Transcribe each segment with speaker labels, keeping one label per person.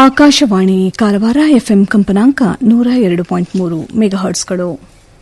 Speaker 1: Akashvani Karwar FM ಕಂಪನಾಂಕ ನೂರ ಎರಡು ಪಾಯಿಂಟ್ ಮೂರು ಮೆಗಾಹರ್ಟ್ಸ್ಗಳು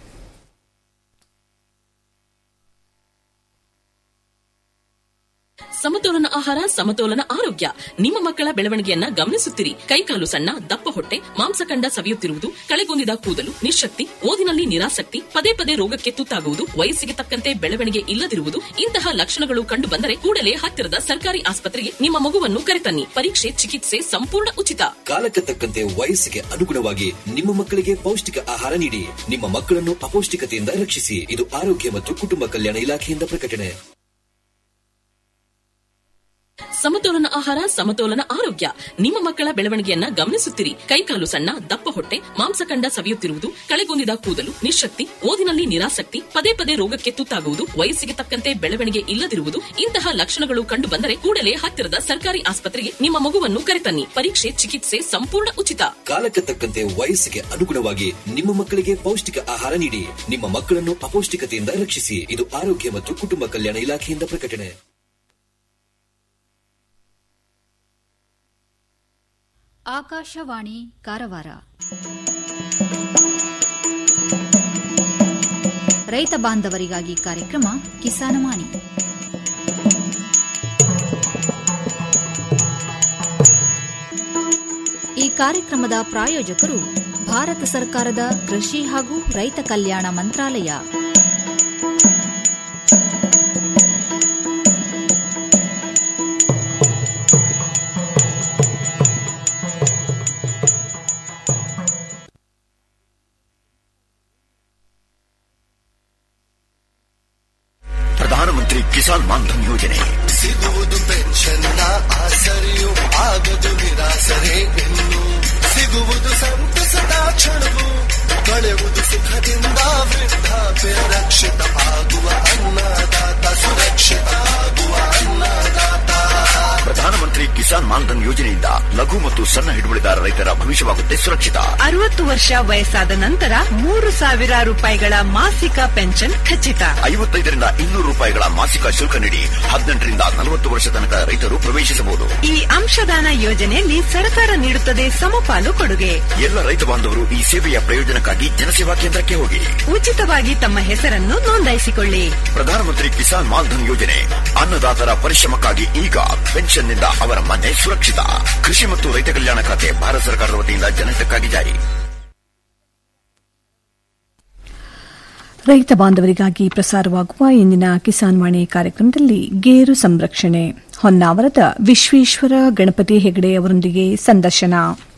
Speaker 2: ಸಮತೋಲನ ಆಹಾರ ಸಮತೋಲನ ಆರೋಗ್ಯ ನಿಮ್ಮ ಮಕ್ಕಳ ಬೆಳವಣಿಗೆಯನ್ನ ಗಮನಿಸುತ್ತಿರಿ ಕೈಕಾಲು ಸಣ್ಣ ದಪ್ಪ ಹೊಟ್ಟೆ ಮಾಂಸಖಂಡ ಸವಿಯುತ್ತಿರುವುದು ಕಳೆಗೊಂದಿದ ಕೂದಲು ನಿಶಕ್ತಿ ಓದಿನಲ್ಲಿ ನಿರಾಸಕ್ತಿ ಪದೇ ಪದೇ ರೋಗಕ್ಕೆ ತುತ್ತಾಗುವುದು ವಯಸ್ಸಿಗೆ ತಕ್ಕಂತೆ ಬೆಳವಣಿಗೆ ಇಲ್ಲದಿರುವುದು ಇಂತಹ ಲಕ್ಷಣಗಳು ಕಂಡು ಬಂದರೆ ಕೂಡಲೇ ಹತ್ತಿರದ ಸರ್ಕಾರಿ ಆಸ್ಪತ್ರೆಗೆ ನಿಮ್ಮ ಮಗುವನ್ನು ಕರೆತನ್ನಿ ಪರೀಕ್ಷೆ ಚಿಕಿತ್ಸೆ ಸಂಪೂರ್ಣ ಉಚಿತ
Speaker 3: ಕಾಲಕ್ಕೆ ತಕ್ಕಂತೆ ವಯಸ್ಸಿಗೆ ಅನುಗುಣವಾಗಿ ನಿಮ್ಮ ಮಕ್ಕಳಿಗೆ ಪೌಷ್ಟಿಕ ಆಹಾರ ನೀಡಿ ನಿಮ್ಮ ಮಕ್ಕಳನ್ನು ಅಪೌಷ್ಟಿಕತೆಯಿಂದ ರಕ್ಷಿಸಿ ಇದು ಆರೋಗ್ಯ ಮತ್ತು ಕುಟುಂಬ ಕಲ್ಯಾಣ ಇಲಾಖೆಯಿಂದ ಪ್ರಕಟಣೆ
Speaker 2: ಸಮತೋಲನ ಆಹಾರ ಸಮತೋಲನ ಆರೋಗ್ಯ ನಿಮ್ಮ ಮಕ್ಕಳ ಬೆಳವಣಿಗೆಯನ್ನ ಗಮನಿಸುತ್ತಿರಿ ಕೈಕಾಲು ಸಣ್ಣ ದಪ್ಪ ಹೊಟ್ಟೆ ಮಾಂಸಖಂಡ ಸವಿಯುತ್ತಿರುವುದು ಕಳೆಗೊಂದಿದ ಕೂದಲು ನಿಶಕ್ತಿ ಓದಿನಲ್ಲಿ ನಿರಾಸಕ್ತಿ ಪದೇ ಪದೇ ರೋಗಕ್ಕೆ ತುತ್ತಾಗುವುದು ವಯಸ್ಸಿಗೆ ತಕ್ಕಂತೆ ಬೆಳವಣಿಗೆ ಇಲ್ಲದಿರುವುದು ಇಂತಹ ಲಕ್ಷಣಗಳು ಕಂಡು ಬಂದರೆ ಕೂಡಲೇ ಹತ್ತಿರದ ಸರ್ಕಾರಿ ಆಸ್ಪತ್ರೆಗೆ ನಿಮ್ಮ ಮಗುವನ್ನು ಕರೆತನ್ನಿ ಪರೀಕ್ಷೆ ಚಿಕಿತ್ಸೆ ಸಂಪೂರ್ಣ ಉಚಿತ
Speaker 3: ಕಾಲಕ್ಕೆ ತಕ್ಕಂತೆ ವಯಸ್ಸಿಗೆ ಅನುಗುಣವಾಗಿ ನಿಮ್ಮ ಮಕ್ಕಳಿಗೆ ಪೌಷ್ಟಿಕ ಆಹಾರ ನೀಡಿ ನಿಮ್ಮ ಮಕ್ಕಳನ್ನು ಅಪೌಷ್ಟಿಕತೆಯಿಂದ ರಕ್ಷಿಸಿ ಇದು ಆರೋಗ್ಯ ಮತ್ತು ಕುಟುಂಬ ಕಲ್ಯಾಣ ಇಲಾಖೆಯಿಂದ ಪ್ರಕಟಣೆ
Speaker 4: ಆಕಾಶವಾಣಿ ಕಾರವಾರ ರೈತ ಬಾಂಧವರಿಗಾಗಿ ಕಾರ್ಯಕ್ರಮ ಕಿಸಾನವಾಣಿ ಈ ಕಾರ್ಯಕ್ರಮದ ಪ್ರಾಯೋಜಕರು ಭಾರತ ಸರ್ಕಾರದ ಕೃಷಿ ಹಾಗೂ ರೈತ ಕಲ್ಯಾಣ ಮಂತ್ರಾಲಯ
Speaker 5: ಪ್ರಧಾನಮಂತ್ರಿ ಕಿಸಾನ್ ಮಾನ್ಧನ್ ಯೋಜನೆ
Speaker 6: ಸಿಗುವುದು ಪೆನ್ಷನ್ನ ಆಸರೆಯು ಆಗದು ನಿರಾಸರೆ ಇನ್ನು ಸಿಗುವುದು ಸಂತಸದ ಕ್ಷಣವು ಕಳೆಯುವುದು ಸುಖದಿಂದ ವೃದ್ಧಾಪ್ಯ ರಕ್ಷಿತ ಆಗುವ ಅನ್ನದಾತ ಸುರಕ್ಷಿತ ಆಗುವ ಅನ್ನದಾತ
Speaker 5: ಪ್ರಧಾನಮಂತ್ರಿ ಕಿಸಾನ್ ಮಾನ್ಧನ್ ಯೋಜನೆಯಿಂದ ಲಘು ಮತ್ತು ಸಣ್ಣ ಹಿಡುವಳಿದಾರ ರೈತರ ಭವಿಷ್ಯವಾಗುತ್ತೆ ಸುರಕ್ಷಿತ
Speaker 7: ಅರವತ್ತು ವರ್ಷ ವಯಸ್ಸಾದ ನಂತರ ಮೂರು ಸಾವಿರ ರೂಪಾಯಿಗಳ ಮಾಸಿಕ ಪೆನ್ಷನ್ ಖಚಿತ
Speaker 5: ಐವತ್ತೈದರಿಂದ ಇನ್ನೂರು ರೂಪಾಯಿಗಳ ಮಾಸಿಕ ಶುಲ್ಕ ನೀಡಿ ಹದಿನೆಂಟರಿಂದ ನಲವತ್ತು ವರ್ಷ ತನಕ ರೈತರು ಪ್ರವೇಶಿಸಬಹುದು
Speaker 7: ಈ ಅಂಶದಾನ ಯೋಜನೆಯಲ್ಲಿ ಸರ್ಕಾರ ನೀಡುತ್ತದೆ ಸಮಪಾಲು ಕೊಡುಗೆ
Speaker 5: ಎಲ್ಲ ರೈತ ಬಾಂಧವರು ಈ ಸೇವೆಯ ಪ್ರಯೋಜನಕ್ಕಾಗಿ ಜನಸೇವಾ ಕೇಂದ್ರಕ್ಕೆ ಹೋಗಿ
Speaker 7: ಉಚಿತವಾಗಿ ತಮ್ಮ ಹೆಸರನ್ನು ನೋಂದಾಯಿಸಿಕೊಳ್ಳಿ
Speaker 5: ಪ್ರಧಾನಮಂತ್ರಿ ಕಿಸಾನ್ ಮಾನ್ಧನ್ ಯೋಜನೆ ಅನ್ನದಾತರ ಪರಿಶ್ರಮಕ್ಕಾಗಿ ಈಗ ಪೆನ್ಷನ್ನಿಂದ ಅವರ ಮನೆ ಸುರಕ್ಷಿತ ಕೃಷಿ ಮತ್ತು ರೈತ ಕಲ್ಯಾಣ ಖಾತೆ ಭಾರತ ಸರ್ಕಾರದ ವತಿಯಿಂದ ಜನಹಿತಕ್ಕಾಗಿ ಜಾರಿ
Speaker 1: ರೈತ ಬಾಂಧವರಿಗಾಗಿ ಪ್ರಸಾರವಾಗುವ ಇಂದಿನ ಕಿಸಾನ್ ವಾಣಿ ಕಾರ್ಯಕ್ರಮದಲ್ಲಿ ಗೇರು ಸಂರಕ್ಷಣೆ ಹೊನ್ನಾವರದ ವಿಶ್ವೇಶ್ವರ ಗಣಪತಿ ಹೆಗಡೆ ಅವರೊಂದಿಗೆ ಸಂದರ್ಶನ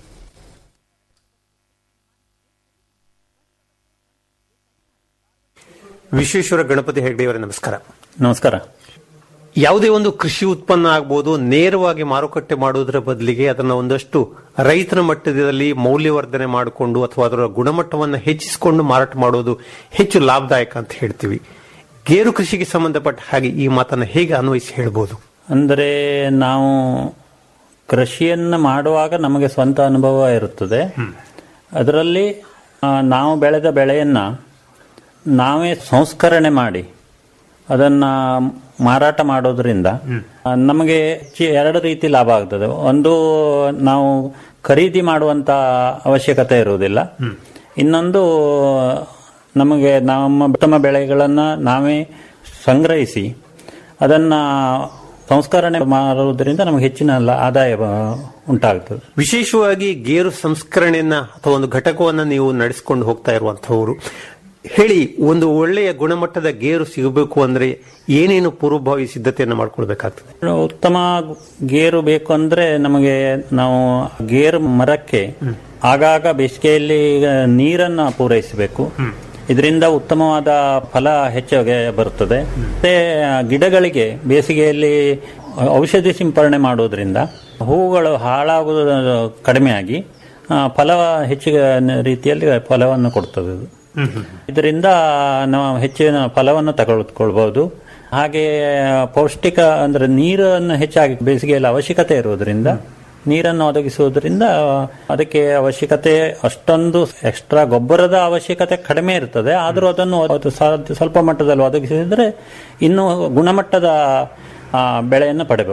Speaker 8: ವಿಶ್ವೇಶ್ವರ ಗಣಪತಿ ಹೆಗ್ಡೆಯವರೇ ನಮಸ್ಕಾರ
Speaker 9: ನಮಸ್ಕಾರ
Speaker 8: ಯಾವುದೇ ಒಂದು ಕೃಷಿ ಉತ್ಪನ್ನ ಆಗ್ಬೋದು ನೇರವಾಗಿ ಮಾರುಕಟ್ಟೆ ಮಾಡುವುದರ ಬದಲಿಗೆ ಅದನ್ನು ಒಂದಷ್ಟು ರೈತರ ಮಟ್ಟದಲ್ಲಿ ಮೌಲ್ಯವರ್ಧನೆ ಮಾಡಿಕೊಂಡು ಅಥವಾ ಅದರ ಗುಣಮಟ್ಟವನ್ನು ಹೆಚ್ಚಿಸಿಕೊಂಡು ಮಾರಾಟ ಮಾಡೋದು ಹೆಚ್ಚು ಲಾಭದಾಯಕ ಅಂತ ಹೇಳ್ತೀವಿ ಗೇರು ಕೃಷಿಗೆ ಸಂಬಂಧಪಟ್ಟ ಹಾಗೆ ಈ ಮಾತನ್ನು ಹೇಗೆ ಅನ್ವಯಿಸಿ ಹೇಳ್ಬೋದು
Speaker 9: ಅಂದರೆ ನಾವು ಕೃಷಿಯನ್ನು ಮಾಡುವಾಗ ನಮಗೆ ಸ್ವಂತ ಅನುಭವ ಇರುತ್ತದೆ ಅದರಲ್ಲಿ ಆ, ನಾವು ಬೆಳೆದ ಬೆಳೆಯನ್ನು ನಾವೇ ಸಂಸ್ಕರಣೆ ಮಾಡಿ ಅದನ್ನು ಮಾರಾಟ ಮಾಡೋದ್ರಿಂದ ಆ, ನಮಗೆ ಚಿ- ಎರಡು ರೀತಿ ಲಾಭ ಆಗ್ತದೆ ಒಂದು ನಾವು ಖರೀದಿ ಮಾಡುವಂತ ಅವಶ್ಯಕತೆ ಇರುವುದಿಲ್ಲ ಇನ್ನೊಂದು ನಮಗೆ ನಮ್ಮ ಉತ್ತಮ ಬೆಳೆಗಳನ್ನು ನಾವೇ ಸಂಗ್ರಹಿಸಿ ಅದನ್ನ ಸಂಸ್ಕರಣೆ ಮಾಡುವುದರಿಂದ ನಮಗೆ ಹೆಚ್ಚಿನ ಲ- ಆದಾಯ ಆ, ಉಂಟಾಗ್ತದೆ
Speaker 8: ವಿಶೇಷವಾಗಿ ಗೇರು ಸಂಸ್ಕರಣೆಯನ್ನ ಅಥವಾ ಒಂದು ಘಟಕವನ್ನ ನೀವು ನಡೆಸಿಕೊಂಡು ಹೋಗ್ತಾ ಇರುವಂತಹವರು ಹೇಳಿ ಒಂದು ಒಳ್ಳೆಯ ಗುಣಮಟ್ಟದ ಗೇರು ಸಿಗಬೇಕು ಅಂದ್ರೆ ಏನೇನು ಪೂರ್ವಭಾವಿ ಸಿದ್ಧತೆಯನ್ನು ಮಾಡ್ಕೊಳ್ಬೇಕಾಗ್ತದೆ
Speaker 9: ಉತ್ತಮ ಗೇರು ಬೇಕು ಅಂದ್ರೆ ನಮಗೆ ನಾವು ಗೇರು ಮರಕ್ಕೆ ಆಗಾಗ ಬೇಸಿಗೆಯಲ್ಲಿ ನೀರನ್ನ ಪೂರೈಸಬೇಕು ಇದರಿಂದ ಉತ್ತಮವಾದ ಫಲ ಹೆಚ್ಚಾಗಿ ಬರುತ್ತದೆ ಮತ್ತೆ ಗಿಡಗಳಿಗೆ ಬೇಸಿಗೆಯಲ್ಲಿ ಔಷಧಿ ಸಿಂಪರಣೆ ಮಾಡೋದ್ರಿಂದ ಹೂಗಳು ಹಾಳಾಗುವುದು ಕಡಿಮೆಯಾಗಿ ಆ, ಫಲ ಹೆಚ್ಚಿಗೆ ರೀತಿಯಲ್ಲಿ ಫಲವನ್ನು ಕೊಡ್ತದೆ ಇದು ಇದರಿಂದ ನಾವು ಹೆಚ್ಚಿನ ಫಲವನ್ನು ತಗೊಳ್ಕೊಳ್ಬಹುದು ಹಾಗೆ ಪೌಷ್ಟಿಕ ಅಂದ್ರೆ ನೀರನ್ನು ಹೆಚ್ಚಾಗಿ ಬೇಸಿಗೆಯಲ್ಲಿ ಅವಶ್ಯಕತೆ ಇರುವುದರಿಂದ ನೀರನ್ನು ಒದಗಿಸುವುದರಿಂದ ಅದಕ್ಕೆ ಅವಶ್ಯಕತೆ ಅಷ್ಟೊಂದು ಎಕ್ಸ್ಟ್ರಾ ಗೊಬ್ಬರದ ಅವಶ್ಯಕತೆ ಕಡಿಮೆ ಇರ್ತದೆ ಆದರೂ ಅದನ್ನು ಅದು ಸಾಧ್ಯ- ಸ್ವಲ್ಪ ಮಟ್ಟದಲ್ಲಿ ಒದಗಿಸಿದ್ರೆ ಇನ್ನೂ ಗುಣಮಟ್ಟದ ಆ, ಬೆಳೆಯನ್ನು ಪಡೆಯಬಹುದು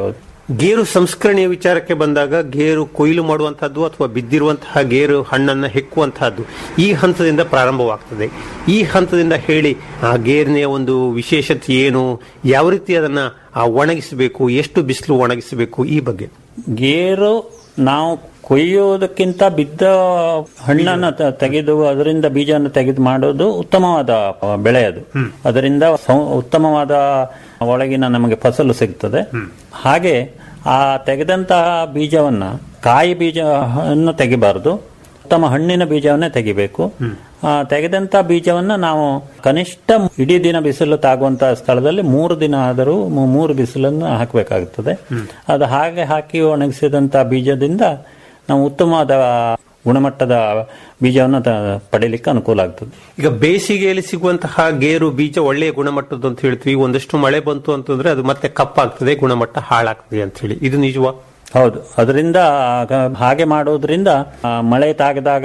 Speaker 8: ಗೇರು ಸಂಸ್ಕರಣೆಯ ವಿಚಾರಕ್ಕೆ ಬಂದಾಗ ಗೇರು ಕೊಯ್ಲು ಮಾಡುವಂತಹದ್ದು ಅಥವಾ ಬಿದ್ದಿರುವಂತಹ ಗೇರು ಹಣ್ಣನ್ನ ಹೆಕ್ಕುವಂತಹದ್ದು ಈ ಹಂತದಿಂದ ಪ್ರಾರಂಭವಾಗ್ತದೆ ಈ ಹಂತದಿಂದ ಹೇಳಿ ಆ ಗೇರಿನ ಒಂದು ವಿಶೇಷತೆ ಏನು ಯಾವ ರೀತಿ ಅದನ್ನ ಆ, ಒಣಗಿಸಬೇಕು ಎಷ್ಟು ಬಿಸಿಲು ಒಣಗಿಸಬೇಕು ಈ ಬಗ್ಗೆ
Speaker 9: ಗೇರು ನಾವು ಕೊಯ್ಯೋದಕ್ಕಿಂತ ಬಿದ್ದ ಹಣ್ಣನ್ನು ತ- ತೆಗೆದು ಅದರಿಂದ ಬೀಜವನ್ನು ತೆಗೆದು ಮಾಡೋದು ಉತ್ತಮವಾದ ಆ, ಬೆಳೆ ಅದು ಅದರಿಂದ ಸೌ- ಉತ್ತಮವಾದ ಒಳಗಿನ ನಮಗೆ ಫಸಲು ಸಿಗ್ತದೆ ಹಾಗೆ ಆ ತೆಗೆದಂತಹ ಬೀಜವನ್ನ ಕಾಯಿ ಬೀಜವನ್ನು ತೆಗಿಬಾರದು ಉತ್ತಮ ಹಣ್ಣಿನ ಬೀಜವನ್ನೇ ತೆಗಿಬೇಕು ಆ, ತೆಗೆದಂತ ಬೀಜವನ್ನ ನಾವು ಕನಿಷ್ಠ ಇಡೀ ದಿನ ಬಿಸಿಲು ತಾಗುವಂತಹ ಸ್ಥಳದಲ್ಲಿ ಮೂರು ದಿನ ಆದರೂ ಮೂ- ಮೂರು ಬಿಸಿಲನ್ನು ಹಾಕಬೇಕಾಗುತ್ತದೆ ಅದು ಹಾಗೆ ಹಾಕಿ ಒಣಗಿಸಿದಂತ ಬೀಜದಿಂದ ನಾವು ಉತ್ತಮವಾದ ಗುಣಮಟ್ಟದ ಬೀಜವನ್ನು ತ- ಪಡೀಲಿಕ್ಕೆ ಅನುಕೂಲ ಆಗ್ತದೆ
Speaker 8: ಈಗ ಬೇಸಿಗೆಯಲ್ಲಿ ಸಿಗುವಂತಹ ಗೇರು ಬೀಜ ಒಳ್ಳೆಯ ಗುಣಮಟ್ಟದ್ದು ಅಂತ ಹೇಳ್ತೀವಿ ಒಂದಷ್ಟು ಮಳೆ ಬಂತು ಅಂತಂದ್ರೆ ಅದು ಮತ್ತೆ ಕಪ್ಪಾಗ್ತದೆ ಗುಣಮಟ್ಟ ಹಾಳಾಗ್ತದೆ ಅಂತ ಹೇಳಿ ಇದು ನಿಜವಾ
Speaker 9: ಹೌದು ಅದರಿಂದ ಆಗ- ಹಾಗೆ ಮಾಡೋದ್ರಿಂದ ಆ, ಮಳೆ ತಾಗಿದಾಗ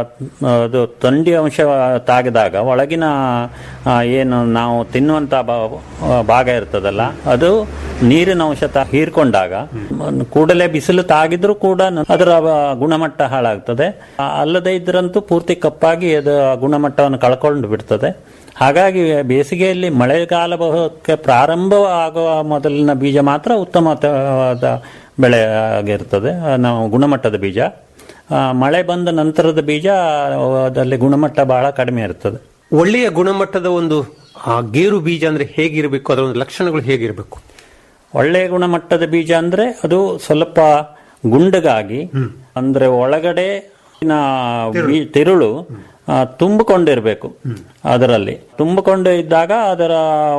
Speaker 9: ಆ, ಅದು ಥಂಡಿ ಅಂಶ ತಾಗಿದಾಗ ಒಳಗಿನ ಆ, ಏನು ನಾವು ತಿನ್ನುವಂತ ಬ- ಆ, ಭಾಗ ಇರ್ತದಲ್ಲ ಅದು ನೀರಿನ ಅಂಶ ತ- ಹೀರ್ಕೊಂಡಾಗ ಮ್, ಕೂಡಲೇ ಬಿಸಿಲು ತಾಗಿದ್ರೂ ಕೂಡ ನ- ಅದರ ಆ, ಗುಣಮಟ್ಟ ಹಾಳಾಗ್ತದೆ ಆ, ಅಲ್ಲದೆ ಇದ್ರಂತೂ ಪೂರ್ತಿ ಕಪ್ಪಾಗಿ ಅದು ಆ ಗುಣಮಟ್ಟವನ್ನು ಕಳ್ಕೊಂಡು ಬಿಡ್ತದೆ ಹಾಗಾಗಿ ಬೇಸಿಗೆಯಲ್ಲಿ ಮಳೆಗಾಲಕ್ಕೆ ಪ್ರಾರಂಭ ಆಗುವ ಮೊದಲಿನ ಬೀಜ ಮಾತ್ರ ಉತ್ತಮವಾದ ಬೆಳೆ ಆಗಿರ್ತದೆ ಆ, ನಾವು ಗುಣಮಟ್ಟದ ಬೀಜ ಆ, ಮಳೆ ಬಂದ ನಂತರದ ಬೀಜ ಅದರಲ್ಲಿ ಗುಣಮಟ್ಟ ಬಹಳ ಕಡಿಮೆ ಇರ್ತದೆ
Speaker 8: ಒಳ್ಳೆಯ ಗುಣಮಟ್ಟದ ಒಂದು ಆ, ಗೇರು ಬೀಜ ಅಂದ್ರೆ ಹೇಗಿರಬೇಕು ಅದರ ಒಂದು ಲಕ್ಷಣಗಳು ಹೇಗಿರಬೇಕು
Speaker 9: ಒಳ್ಳೆಯ ಗುಣಮಟ್ಟದ ಬೀಜ ಅಂದ್ರೆ ಅದು ಸ್ವಲ್ಪ ಗುಂಡಗಾಗಿ ಅಂದ್ರೆ ಒಳಗಡೆ ನ ಬೀ- ತಿರುಳು ಆ, ತುಂಬಿಕೊಂಡಿರ್ಬೇಕು ಅದರಲ್ಲಿ ತುಂಬಿಕೊಂಡು ಇದ್ದಾಗ ಅದರ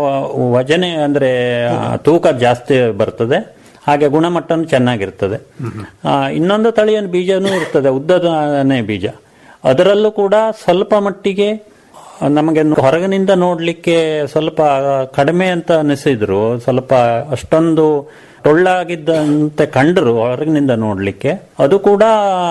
Speaker 9: ವಜನೆ ಅಂದ್ರೆ ಆ, ತೂಕ ಜಾಸ್ತಿ ಬರ್ತದೆ ಹಾಗೆ ಗುಣಮಟ್ಟನು ಚೆನ್ನಾಗಿರ್ತದೆ ಆ, ಇನ್ನೊಂದು ತಳಿಯ ಬೀಜನೂ ಇರ್ತದೆ ಉದ್ದದನೇ ಬೀಜ ಅದರಲ್ಲೂ ಕೂಡ ಸ್ವಲ್ಪ ಮಟ್ಟಿಗೆ ನಮಗೆ ಹೊರಗಿನಿಂದ ನೋಡ್ಲಿಕ್ಕೆ ಸ್ವಲ್ಪ ಕಡಿಮೆ ಅಂತ ಅನಿಸಿದ್ರು ಸ್ವಲ್ಪ ಅಷ್ಟೊಂದು ಟೊಳ್ಳಾಗಿದ್ದಂತೆ ಕಂಡರು ಹೊರಗಿನಿಂದ ನೋಡ್ಲಿಕ್ಕೆ ಅದು ಕೂಡ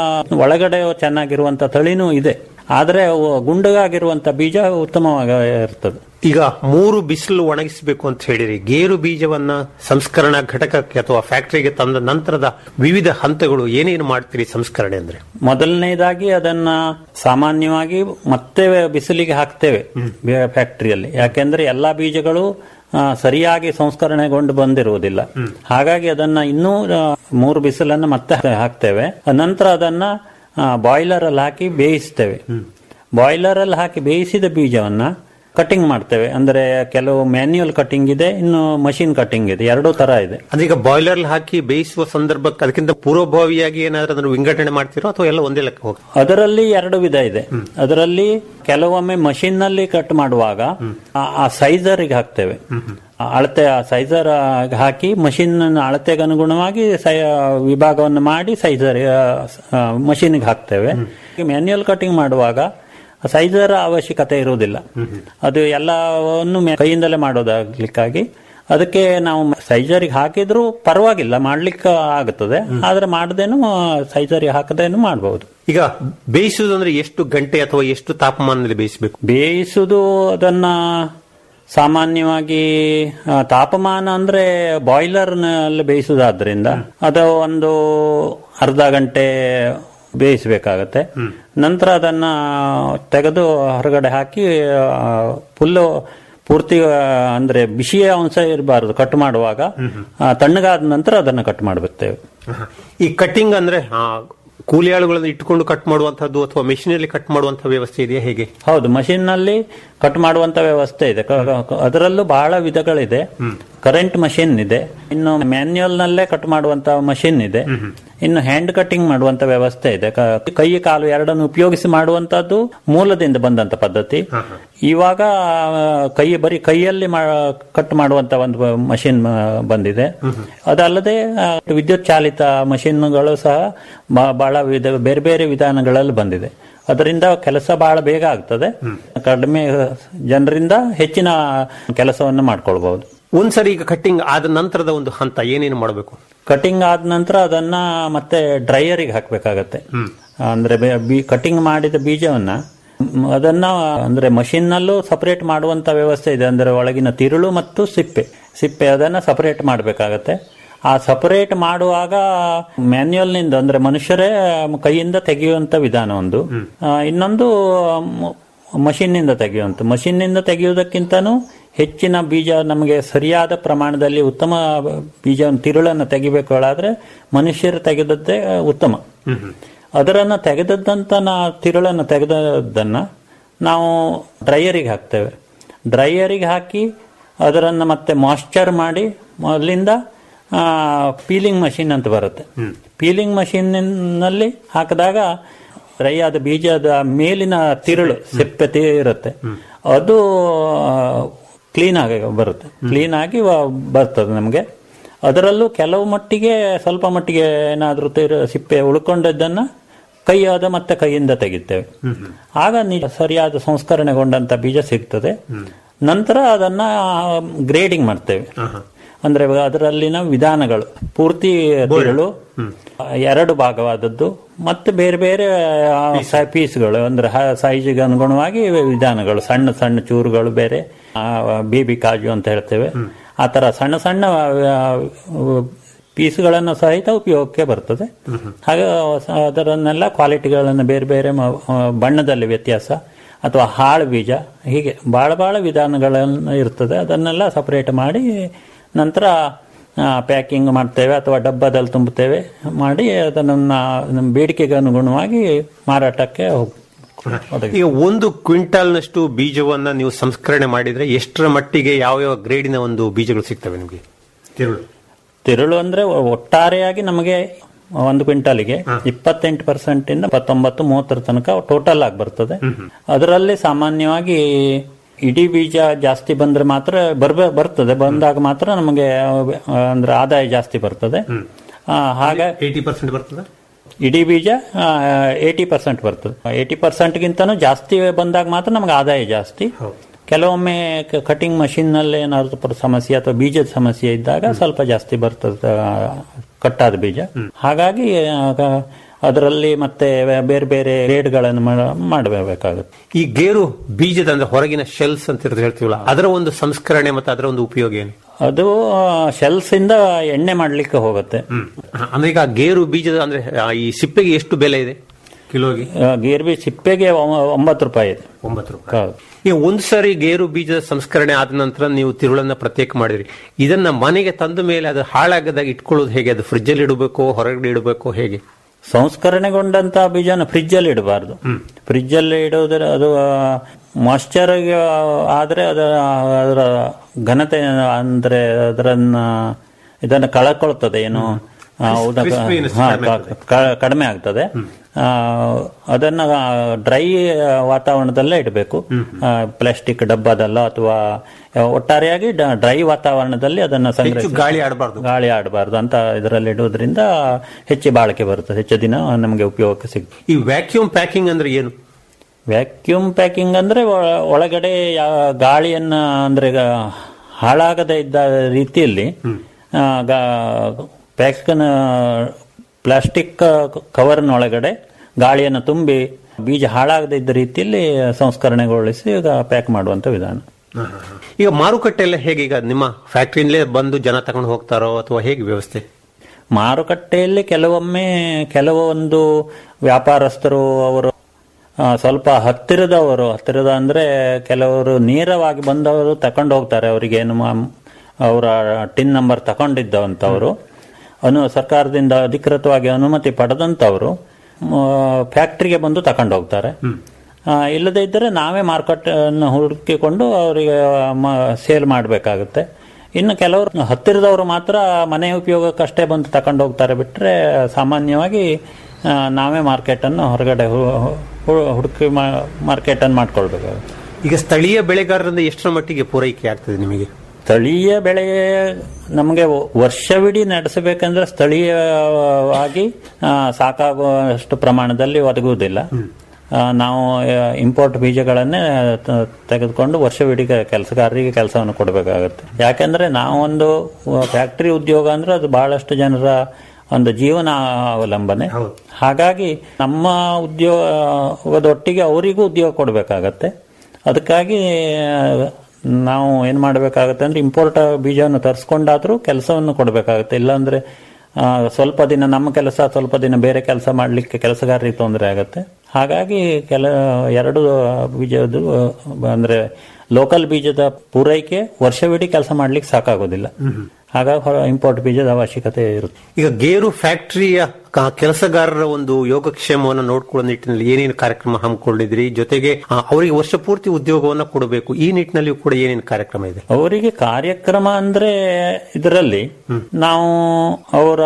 Speaker 9: ಒಳಗಡೆ ಚೆನ್ನಾಗಿರುವಂತ ತಳಿನೂ ಇದೆ ಆದ್ರೆ ಅವು ಗುಂಡಗಾಗಿರುವಂತ ಬೀಜ ಉತ್ತಮವಾಗಿ ಇರ್ತದೆ
Speaker 8: ಈಗ ಮೂರು ಬಿಸಿಲು ಒಣಗಿಸಬೇಕು ಅಂತ ಹೇಳಿರಿ ಗೇರು ಬೀಜವನ್ನ ಸಂಸ್ಕರಣಾ ಘಟಕಕ್ಕೆ ಅಥವಾ ಫ್ಯಾಕ್ಟರಿಗೆ ತಂದ ನಂತರದ ವಿವಿಧ ಹಂತಗಳು ಏನೇನು ಮಾಡ್ತೀರಿ ಸಂಸ್ಕರಣೆ ಅಂದ್ರೆ
Speaker 9: ಮೊದಲನೇದಾಗಿ ಅದನ್ನ ಸಾಮಾನ್ಯವಾಗಿ ಮತ್ತೆ ಬಿಸಿಲಿಗೆ ಹಾಕ್ತೇವೆ ಬೇ- ಫ್ಯಾಕ್ಟರಿಯಲ್ಲಿ ಯಾಕೆಂದ್ರೆ ಎಲ್ಲಾ ಬೀಜಗಳು ಆ, ಸರಿಯಾಗಿ ಸಂಸ್ಕರಣೆಗೊಂಡು ಬಂದಿರುವುದಿಲ್ಲ ಹಾಗಾಗಿ ಅದನ್ನ ಇನ್ನೂ ಆ, ಮೂರು ಬಿಸಿಲನ್ನು ಮತ್ತೆ ಹಾಕ್ತೇವೆ ನಂತರ ಅದನ್ನ ಬಾಯ್ಲರ್ ಅಲ್ಲಿ ಹಾಕಿ ಬೇಯಿಸ್ತೇವೆ ಬಾಯ್ಲರ್ ಅಲ್ಲಿ ಹಾಕಿ ಬೇಯಿಸಿದ ಬೀಜವನ್ನ ಕಟಿಂಗ್ ಮಾಡ್ತೇವೆ ಅಂದ್ರೆ ಕೆಲವು ಮ್ಯಾನ್ಯುಯಲ್ ಕಟಿಂಗ್ ಇದೆ ಇನ್ನು ಮಷಿನ್ ಕಟಿಂಗ್ ಇದೆ ಎರಡೂ ತರ ಇದೆ
Speaker 8: ಅಂದ್ರೆ ಈಗ ಬಾಯ್ಲರ್ ಹಾಕಿ ಬೇಯಿಸುವ ಸಂದರ್ಭಕ್ಕೆ ಅದಕ್ಕಿಂತ ಪೂರ್ವಭಾವಿಯಾಗಿ ಏನಾದ್ರೂ ಅದನ್ನು ವಿಂಗಡಣೆ ಮಾಡ್ತಿರೋ ಅಥವಾ ಎಲ್ಲ ಒಂದೇ ಲೆಕ್ಕ ಹೋಗ್ತದೆ
Speaker 9: ಅದರಲ್ಲಿ ಎರಡು ವಿಧ ಇದೆ ಅದರಲ್ಲಿ ಕೆಲವೊಮ್ಮೆ ಮಷಿನ್ ನಲ್ಲಿ ಕಟ್ ಮಾಡುವಾಗ ಆ- ಆ ಸೈಜರಿಗೆ ಹಾಕ್ತೇವೆ ಆ ಅಳತೆ ಆ ಸೈಜರ್ ಹಾಕಿ ಮಷಿನ್ ಅಳತೆಗೆ ಅನುಗುಣವಾಗಿ ಸೈ- ವಿಭಾಗವನ್ನು ಮಾಡಿ ಸೈಜರ್ ಮಷಿನ್ಗೆ ಹಾಕ್ತೇವೆ ಮ್ಯಾನ್ಯುಯಲ್ ಕಟಿಂಗ್ ಮಾಡುವಾಗ ಸೈಜರ್ ಅವಶ್ಯಕತೆ ಇರುವುದಿಲ್ಲ ಅದು ಎಲ್ಲವನ್ನು ಮೆ- ಕೈಯಿಂದಲೇ ಮಾಡೋದಾಗ್ಲಿಕ್ಕಾಗಿ ಅದಕ್ಕೆ ನಾವು ಸೈಜರಿಗೆ ಹಾಕಿದ್ರೂ ಪರವಾಗಿಲ್ಲ ಮಾಡ್ಲಿಕ್ಕೆ ಆಗುತ್ತದೆ ಆದ್ರೆ ಮಾಡದೇನು ಸೈಜರಿಗೆ ಹಾಕದೇನು ಮಾಡಬಹುದು
Speaker 8: ಈಗ ಬೇಯಿಸುವುದಂದ್ರೆ ಎಷ್ಟು ಗಂಟೆ ಅಥವಾ ಎಷ್ಟು ತಾಪಮಾನದಲ್ಲಿ ಬೇಯಿಸಬೇಕು
Speaker 9: ಬೇಯಿಸುವುದು ಅದನ್ನ ಸಾಮಾನ್ಯವಾಗಿ ಆ, ತಾಪಮಾನ ಅಂದ್ರೆ ಬಾಯ್ಲರ್ ನಲ್ಲಿ ಬೇಯಿಸುವುದಾದ್ರಿಂದ ಅದು ಒಂದು ಅರ್ಧ ಗಂಟೆ ಬೇಯಿಸಬೇಕಾಗತ್ತೆ ನಂತರ ಅದನ್ನ ತೆಗೆದು ಹೊರಗಡೆ ಹಾಕಿ ಫುಲ್ಲು ಪೂರ್ತಿ ಆ, ಅಂದ್ರೆ ಬಿಸಿಯ ಅಂಶ ಇರಬಾರದು ಕಟ್ ಮಾಡುವಾಗ ಆ, ತಣ್ಣಗಾದ ನಂತರ ಅದನ್ನ ಕಟ್ ಮಾಡಬೇಕ್ತೇವೆ
Speaker 8: ಈ ಕಟಿಂಗ್ ಅಂದ್ರೆ ಆ, ಕೂಲಿ ಆಳುಗಳನ್ನು ಇಟ್ಟುಕೊಂಡು ಕಟ್ ಮಾಡುವಂತಹದ್ದು ಅಥವಾ ಮೆಷಿನಲ್ಲಿ ಕಟ್ ಮಾಡುವಂತಹ ವ್ಯವಸ್ಥೆ ಇದೆಯಾ ಹೇಗೆ
Speaker 9: ಹೌದು ಮಷಿನ್ ನಲ್ಲಿ ಕಟ್ ಮಾಡುವಂತ ವ್ಯವಸ್ಥೆ ಇದೆ ಕ- ಕ- ಅದರಲ್ಲೂ ಬಹಳ ವಿಧಗಳಿದೆ ಕರೆಂಟ್ ಮಷಿನ್ ಇದೆ ಇನ್ನು ಮ್ಯಾನ್ಯುಯಲ್ ನಲ್ಲೇ ಕಟ್ ಮಾಡುವಂತ ಮಷಿನ್ ಇದೆ ಇನ್ನು ಹ್ಯಾಂಡ್ ಕಟಿಂಗ್ ಮಾಡುವಂತ ವ್ಯವಸ್ಥೆ ಇದೆ ಕ- ಕೈ ಕಾಲು ಎರಡನ್ನು ಉಪಯೋಗಿಸಿ ಮಾಡುವಂತದ್ದು ಮೂಲದಿಂದ ಬಂದಂತ ಪದ್ಧತಿ ಇವಾಗ ಆ, ಕೈ ಬರೀ ಕೈಯಲ್ಲಿ ಕಟ್ ಮಾಡುವಂತ ಒಂದು ಮಷಿನ್ ಬಂದಿದೆ ಅದಲ್ಲದೆ ಆ, ವಿದ್ಯುತ್ ಚಾಲಿತ ಮಷಿನ್ಗಳು ಸಹ ಬ- ಬಹಳ ವಿಧ ಬೇರೆ ಬೇರೆ ವಿಧಾನಗಳಲ್ಲಿ ಬಂದಿದೆ ಅದರಿಂದ ಕೆಲಸ ಬಹಳ ಬೇಗ ಆಗ್ತದೆ ಕಡಿಮೆ ಜನರಿಂದ ಹೆಚ್ಚಿನ ಕೆಲಸವನ್ನು ಮಾಡ್ಕೊಳ್ಬಹುದು
Speaker 8: ಒಂದ್ಸರಿ ಈಗ ಕಟ್ಟಿಂಗ್ ಆದ ನಂತರದ ಒಂದು ಹಂತ ಏನೇನು ಮಾಡಬೇಕು
Speaker 9: ಕಟಿಂಗ್ ಆದ ನಂತರ ಅದನ್ನ ಮತ್ತೆ ಡ್ರೈಯರಿಗೆ ಹಾಕ್ಬೇಕಾಗತ್ತೆ ಅಂದ್ರೆ ಕಟಿಂಗ್ ಮಾಡಿದ ಬೀಜವನ್ನ ಮ್, ಅದನ್ನ ಅಂದ್ರೆ ಮಷಿನ್ ನಲ್ಲೂ ಸಪರೇಟ್ ಮಾಡುವಂತ ವ್ಯವಸ್ಥೆ ಇದೆ ಅಂದ್ರೆ ಒಳಗಿನ ತಿರುಳು ಮತ್ತು ಸಿಪ್ಪೆ ಸಿಪ್ಪೆ ಅದನ್ನ ಸಪರೇಟ್ ಮಾಡಬೇಕಾಗತ್ತೆ ಆ ಸಪರೇಟ್ ಮಾಡುವಾಗ ಮ್ಯಾನ್ಯುಯಲ್ ನಿಂದ ಅಂದ್ರೆ ಮನುಷ್ಯರೇ ಕೈಯಿಂದ ತೆಗೆಯುವಂತ ವಿಧಾನ ಒಂದು ಆ, ಇನ್ನೊಂದು ಮಷಿನ್ ನಿಂದ ತೆಗೆಯುವಂತ ಮಷಿನ್ ನಿಂದ ತೆಗೆಯುವುದಕ್ಕಿಂತನೂ ಹೆಚ್ಚಿನ ಬೀಜ ನಮಗೆ ಸರಿಯಾದ ಪ್ರಮಾಣದಲ್ಲಿ ಉತ್ತಮ ಬೀಜವನ್ನು ತಿರುಳನ್ನು ತೆಗಿಬೇಕಾದ್ರೆ ಮನುಷ್ಯರು ತೆಗೆದದ್ದೇ ಉತ್ತಮ ಅದರನ್ನು ತೆಗೆದದ್ದಂತ ನಾ ತಿರುಳನ್ನು ತೆಗೆದದ್ದನ್ನ ನಾವು ಡ್ರೈಯರಿಗೆ ಹಾಕ್ತೇವೆ ಡ್ರೈಯರಿಗೆ ಹಾಕಿ ಅದರನ್ನು ಮತ್ತೆ ಮಾಯ್ಶ್ಚರ್ ಮಾಡಿ ಅಲ್ಲಿಂದ ಪೀಲಿಂಗ್ ಮಷಿನ್ ಅಂತ ಬರುತ್ತೆ ಪೀಲಿಂಗ್ ಮಷೀನ್ನಲ್ಲಿ ಹಾಕಿದಾಗ ಡ್ರೈ ಆದ ಬೀಜದ ಮೇಲಿನ ತಿರುಳು ಸೆಪ್ಪೆ ಇರುತ್ತೆ ಅದು ಕ್ಲೀನ್ ಆಗಿ ಬರುತ್ತೆ ಕ್ಲೀನ್ ಆಗಿ ವ- ಬರ್ತದೆ ನಮಗೆ ಅದರಲ್ಲೂ ಕೆಲವು ಮಟ್ಟಿಗೆ ಸ್ವಲ್ಪ ಮಟ್ಟಿಗೆ ಏನಾದರೂ ಸಿಪ್ಪೆ ಉಳ್ಕೊಂಡದ್ದನ್ನ ಕೈಯಾದ ಮತ್ತೆ ಕೈಯಿಂದ ತೆಗಿತೇವೆ ಆಗ ನಿಜ ಸರಿಯಾದ ಸಂಸ್ಕರಣೆಗೊಂಡಂತ ಬೀಜ ಸಿಗ್ತದೆ ನಂತರ ಅದನ್ನ ಗ್ರೇಡಿಂಗ್ ಮಾಡ್ತೇವೆ ಅಂದ್ರೆ ಅದರಲ್ಲಿನ ವಿಧಾನಗಳು ಪೂರ್ತಿ ತಿರುಳು ಎರಡು ಭಾಗವಾದದ್ದು ಮತ್ತೆ ಬೇರೆ ಬೇರೆ ಪೀಸ್ಗಳು ಅಂದ್ರೆ ಸೈಜಿಗೆ ಅನುಗುಣವಾಗಿ ವಿಧಾನಗಳು ಸಣ್ಣ ಸಣ್ಣ ಚೂರುಗಳು ಬೇರೆ ಬೇಬಿ ಕಾಜು ಅಂತ ಹೇಳ್ತೇವೆ ಆ ತರ ಸಣ್ಣ ಸಣ್ಣ ಆ, ಪೀಸ್ಗಳನ್ನು ಸಹಿತ ಉಪಯೋಗಕ್ಕೆ ಬರ್ತದೆ ಹಾಗೆ ಅದರನ್ನೆಲ್ಲ ಕ್ವಾಲಿಟಿಗಳನ್ನು ಬೇರೆ ಬೇರೆ ಮ- ಆ, ಬಣ್ಣದಲ್ಲಿ ವ್ಯತ್ಯಾಸ ಅಥವಾ ಹಾಳು ಬೀಜ ಹೀಗೆ ಭಾಳ ಭಾಳ ವಿಧಾನಗಳನ್ನು ಇರ್ತದೆ ಅದನ್ನೆಲ್ಲ ಸಪರೇಟ್ ಮಾಡಿ ನಂತರ ಪ್ಯಾಕಿಂಗ್ ಮಾಡ್ತೇವೆ ಅಥವಾ ಡಬ್ಬದಲ್ಲಿ ತುಂಬುತ್ತೇವೆ ಮಾಡಿ ಅದನ್ನು ನಮ್ಮ ಬೇಡಿಕೆಗೆ ಅನುಗುಣವಾಗಿ ಮಾರಾಟಕ್ಕೆ ಹೋಗ್- ಒದಗಿಸ್ತೇವೆ.
Speaker 8: ಈಗ ಒಂದು ಕ್ವಿಂಟಾಲ್ನಷ್ಟು ಬೀಜವನ್ನ ನೀವು ಸಂಸ್ಕರಣೆ ಮಾಡಿದ್ರೆ ಎಷ್ಟರ ಮಟ್ಟಿಗೆ ಯಾವ ಯಾವ ಗ್ರೇಡಿನ ಒಂದು ಬೀಜಗಳು ಸಿಗ್ತವೆ ನಿಮಗೆ ತಿರುಳು
Speaker 9: ತಿರುಳು ಅಂದ್ರೆ ಒಟ್ಟಾರೆಯಾಗಿ ನಮಗೆ ಒಂದು ಕ್ವಿಂಟಲ್ಗೆ ಇಪ್ಪತ್ತೆಂಟು ಪರ್ಸೆಂಟ್ ಇಂದ ಇಪ್ಪತ್ತೊಂಬತ್ತು ಮೂವತ್ತರ ತನಕ ಟೋಟಲ್ ಆಗಿ ಬರ್ತದೆ ಅದರಲ್ಲಿ ಸಾಮಾನ್ಯವಾಗಿ ಇಡೀ ಬೀಜ ಜಾಸ್ತಿ ಬಂದ್ರೆ ಮಾತ್ರ ಬರ್ಬೇ ಬರ್ತದೆ ಬಂದಾಗ ಮಾತ್ರ ನಮಗೆ ಆ, ಅಂದ್ರೆ ಆದಾಯ ಜಾಸ್ತಿ ಬರ್ತದೆ ಆ, ಹಾಗೆ
Speaker 8: ಏಯ್ಟಿ ಪರ್ಸೆಂಟ್ ಬರ್ತದೆ
Speaker 9: ಇಡೀ ಬೀಜ ಏಯ್ಟಿ ಪರ್ಸೆಂಟ್ ಬರ್ತದೆ ಏಯ್ಟಿ ಪರ್ಸೆಂಟ್ಗಿಂತನೂ ಜಾಸ್ತಿ ಬಂದಾಗ ಮಾತ್ರ ನಮಗೆ ಆದಾಯ ಜಾಸ್ತಿ ಕೆಲವೊಮ್ಮೆ ಕಟಿಂಗ್ ಮಷಿನ್ ನಲ್ಲಿ ಏನಾದ್ರು ಪ್ರ- ಸಮಸ್ಯೆ ಅಥವಾ ಬೀಜದ ಸಮಸ್ಯೆ ಇದ್ದಾಗ ಸ್ವಲ್ಪ ಜಾಸ್ತಿ ಬರ್ತದೆ ಆ, ಕಟ್ಟಾದ ಬೀಜ ಹಾಗಾಗಿ ಆಗ ಅದರಲ್ಲಿ ಮತ್ತೆ ಬೇರೆ ಬೇರೆ ರೇಟ್ಗಳನ್ನು ಮಾಡಬೇಕಾಗುತ್ತೆ
Speaker 8: ಈ ಗೇರು ಬೀಜದ ಅಂದ್ರೆ ಹೊರಗಿನ ಶೆಲ್ಸ್ ಅಂತ ಇರೋದು ಹೇಳ್ತೀವಲ್ಲ ಅದರ ಒಂದು ಸಂಸ್ಕರಣೆ ಮತ್ತು ಅದರ ಒಂದು ಉಪಯೋಗ ಏನು
Speaker 9: ಅದು ಶೆಲ್ಸ್ ಇಂದ ಎಣ್ಣೆ ಮಾಡ್ಲಿಕ್ಕೆ ಹೋಗುತ್ತೆ
Speaker 8: ಅಂದ್ರೆ ಈಗ ಗೇರು ಬೀಜದ ಅಂದ್ರೆ ಆ, ಈ ಸಿಪ್ಪೆಗೆ ಎಷ್ಟು ಬೆಲೆ ಇದೆ ಕಿಲೋಗೆ
Speaker 9: ಆ, ಗೇರ್ಬಿ ಸಿಪ್ಪೆಗೆ ಒ- ಒಂಬತ್ತು ರೂಪಾಯಿ ಇದೆ
Speaker 8: ಒಂಬತ್ತು ರೂಪಾಯಿ
Speaker 9: ಹೌದು.
Speaker 8: ಈಗ ಒಂದು ಸಾರಿ ಗೇರು ಬೀಜದ ಸಂಸ್ಕರಣೆ ಆದ ನಂತರ ನೀವು ತಿರುಳನ್ನ ಪ್ರತ್ಯೇಕ ಮಾಡಿದ್ರಿ ಇದನ್ನ ಮನೆಗೆ ತಂದ ಮೇಲೆ ಅದು ಹಾಳಾಗದಾಗ ಇಟ್ಕೊಳ್ಳೋದು ಹೇಗೆ ಅದು ಫ್ರಿಜ್ ಅಲ್ಲಿ ಇಡಬೇಕು ಹೊರಗಡೆ ಇಡಬೇಕು ಹೇಗೆ
Speaker 9: ಸಂಸ್ಕರಣೆಗೊಂಡಂತ ಬೀಜನ ಫ್ರಿಜ್ ಅಲ್ಲಿ ಇಡಬಾರ್ದು ಫ್ರಿಜ್ ಅಲ್ಲಿ ಇಡುವುದರ ಅದು ಮಾಯ್ಶ್ಚರ್ ಆದ್ರೆ ಅದರ ಅದರ ಘನತೆ ಅಂದ್ರೆ ಅದರನ್ನ ಇದನ್ನ ಕಳ್ಕೊಳ್ತದೆ ಏನು ಆ, ಉದ-
Speaker 8: crispiness
Speaker 9: ಹಾ,
Speaker 8: ಕಡಿಮೆ
Speaker 9: ಕ- ಕ- ಕಡಿಮೆ ಆಗ್ತದೆ ಆ, ಅದನ್ನ ಡ್ರೈ ವಾತಾವರಣದಲ್ಲೇ ಇಡಬೇಕು ಪ್ಲಾಸ್ಟಿಕ್ ಡಬ್ಬದಲ್ಲ ಅಥವಾ ಒಟ್ಟಾರೆಯಾಗಿ ಡ್ರೈ ವಾತಾವರಣದಲ್ಲಿ ಅದನ್ನ ಸಂಗ್ರಹಿಸಿ
Speaker 8: ಗಾಳಿ ಆಡಬಾರ್ದು
Speaker 9: ಗಾಳಿ ಆಡಬಾರ್ದು ಅಂತ ಇದರಲ್ಲಿ ಇಡುವುದರಿಂದ ಹೆಚ್ಚು ಬಾಳಿಕೆ ಬರ್ತದೆ ಹೆಚ್ಚು ದಿನ ನಮಗೆ ಉಪಯೋಗಕ್ಕೆ ಸಿಗ್ತದೆ
Speaker 8: ಈ ವ್ಯಾಕ್ಯೂಮ್ ಪ್ಯಾಕಿಂಗ್ ಅಂದ್ರೆ ಏನು
Speaker 9: ವ್ಯಾಕ್ಯೂಮ್ ಪ್ಯಾಕಿಂಗ್ ಅಂದ್ರೆ ಒಳ- ಒಳಗಡೆ ಯಾ- ಗಾಳಿಯನ್ನ ಅಂದ್ರೆ ಈಗ ಹಾಳಾಗದೇ ಇದ್ದ ರೀತಿಯಲ್ಲಿ ಆ, ಗಾ- ಪ್ಯಾಕ್ನ ಪ್ಲಾಸ್ಟಿಕ್ ಕವರ್ನ ಒಳಗಡೆ ಗಾಳಿಯನ್ನು ತುಂಬಿ ಬೀಜ ಹಾಳಾಗದೇ ಇದ್ದ ರೀತಿಯಲ್ಲಿ ಸಂಸ್ಕರಣೆಗೊಳಿಸಿ ಈಗ ಪ್ಯಾಕ್ ಮಾಡುವಂತ ವಿಧಾನ
Speaker 8: ಈಗ ಮಾರುಕಟ್ಟೆ ಎಲ್ಲ ಹೇಗೆ ಈಗ ನಿಮ್ಮ ಫ್ಯಾಕ್ಟ್ರಿಯಿಂದಲೇ ಬಂದು ಜನ ತಗೊಂಡು ಹೋಗ್ತಾರೋ ಅಥವಾ ಹೇಗೆ ವ್ಯವಸ್ಥೆ
Speaker 9: ಮಾರುಕಟ್ಟೆಯಲ್ಲಿ ಕೆಲವೊಮ್ಮೆ ಕೆಲವೊಂದು ವ್ಯಾಪಾರಸ್ಥರು ಅವರು ಆ, ಸ್ವಲ್ಪ ಹತ್ತಿರದವರು ಹತ್ತಿರದ ಅಂದ್ರೆ ಕೆಲವರು ನೇರವಾಗಿ ಬಂದವರು ತಕೊಂಡು ಹೋಗ್ತಾರೆ ಅವರಿಗೆ ಏನು ಮಾ- ಅವರ ಟಿನ್ ನಂಬರ್ ತಗೊಂಡಿದ್ದವಂತವರು ಅನು ಸರ್ಕಾರದಿಂದ ಅಧಿಕೃತವಾಗಿ ಅನುಮತಿ ಪಡೆದಂತವರು ಫ್ಯಾಕ್ಟ್ರಿಗೆ ಬಂದು ತಕೊಂಡು ಹೋಗ್ತಾರೆ ಆ, ಇಲ್ಲದೇ ಇದ್ದರೆ ನಾವೇ ಮಾರ್ಕೆಟ್ ಹುಡುಕಿಕೊಂಡು ಅವರಿಗೆ ಸೇಲ್ ಮಾಡಬೇಕಾಗುತ್ತೆ ಇನ್ನು ಕೆಲವರು ಹತ್ತಿರದವರು ಮಾತ್ರ ಮನೆ ಉಪಯೋಗಕ್ಕಷ್ಟೇ ಬಂದು ತಕೊಂಡು ಹೋಗ್ತಾರೆ ಬಿಟ್ಟರೆ ಸಾಮಾನ್ಯವಾಗಿ ಆ, ನಾವೇ ಮಾರ್ಕೆಟನ್ನು ಹೊರಗಡೆ ಹು- ಹು- ಹುಡುಕಿ ಮಾರ್ಕೆಟನ್ನು ಮಾಡ್ಕೊಳ್ಬೇಕಾಗುತ್ತೆ
Speaker 8: ಈಗ ಸ್ಥಳೀಯ ಬೆಳೆಗಾರರಿಂದ ಎಷ್ಟರ ಮಟ್ಟಿಗೆ ಪೂರೈಕೆ ಆಗ್ತದೆ ನಿಮಗೆ
Speaker 9: ಸ್ಥಳೀಯ ಬೆಳೆ ನಮಗೆ ವರ್ಷವಿಡೀ ನಡೆಸಬೇಕಂದ್ರೆ ಸ್ಥಳೀಯವಾಗಿ ಆ, ಸಾಕಾಗುವಷ್ಟು ಪ್ರಮಾಣದಲ್ಲಿ ಒದಗುವುದಿಲ್ಲ ಆ, ನಾವು ಇಂಪೋರ್ಟ್ ಬೀಜಗಳನ್ನೇ ತ- ತೆಗೆದುಕೊಂಡು ವರ್ಷವಿಡೀ ಕೆಲಸಗಾರರಿಗೆ ಕೆಲಸವನ್ನು ಕೊಡಬೇಕಾಗುತ್ತೆ ಯಾಕೆಂದ್ರೆ ನಾವೊಂದು ಫ್ಯಾಕ್ಟರಿ ಉದ್ಯೋಗ ಅಂದ್ರೆ ಅದು ಬಹಳಷ್ಟು ಜನರ ಒಂದು ಜೀವನ ಅವಲಂಬನೆ ಹಾಗಾಗಿ ನಮ್ಮ ಉದ್ಯೋಗದೊಟ್ಟಿಗೆ ಅವರಿಗೂ ಉದ್ಯೋಗ ಕೊಡಬೇಕಾಗತ್ತೆ ಅದಕ್ಕಾಗಿ ನಾವು ಏನ್ ಮಾಡಬೇಕಾಗುತ್ತೆ ಅಂದ್ರೆ ಇಂಪೋರ್ಟ್ ಬೀಜವನ್ನು ತರಿಸ್ಕೊಂಡಾದ್ರೂ ಕೆಲಸವನ್ನು ಕೊಡಬೇಕಾಗುತ್ತೆ ಇಲ್ಲಾಂದ್ರೆ ಆ, ಸ್ವಲ್ಪ ದಿನ ನಮ್ಮ ಕೆಲಸ ಸ್ವಲ್ಪ ದಿನ ಬೇರೆ ಕೆಲಸ ಮಾಡಲಿಕ್ಕೆ ಕೆಲಸಗಾರರಿಗೆ ತೊಂದರೆ ಆಗುತ್ತೆ ಹಾಗಾಗಿ ಕೆಲ ಎರಡು ಬೀಜದ್ದು ಅಂದ್ರೆ ಲೋಕಲ್ ಬೀಜದ ಪೂರೈಕೆ ವರ್ಷವಿಡೀ ಕೆಲಸ ಮಾಡ್ಲಿಕ್ಕೆ ಸಾಕಾಗೋದಿಲ್ಲ ಹಾಗಾಗಿ ಇಂಪೋರ್ಟ್ ಬೀಜದ ಅವಶ್ಯಕತೆ ಇರುತ್ತೆ
Speaker 8: ಈಗ ಗೇರು ಫ್ಯಾಕ್ಟರಿಯ ಕ- ಕೆಲಸಗಾರರ ಒಂದು ಯೋಗಕ್ಷೇಮವನ್ನು ನೋಡ್ಕೊಳ್ಳೋ ನಿಟ್ಟಿನಲ್ಲಿ ಏನೇನು ಕಾರ್ಯಕ್ರಮ ಹಮ್ಮಿಕೊಂಡಿದ್ರಿ ಜೊತೆಗೆ ಆ, ಅವರಿಗೆ ವರ್ಷ ಪೂರ್ತಿ ಉದ್ಯೋಗವನ್ನ ಕೊಡಬೇಕು ಈ ನಿಟ್ಟಿನಲ್ಲಿ ಕೂಡ ಏನೇನು ಕಾರ್ಯಕ್ರಮ ಇದೆ
Speaker 9: ಅವರಿಗೆ ಕಾರ್ಯಕ್ರಮ ಅಂದ್ರೆ ಇದರಲ್ಲಿ ನಾವು ಅವರ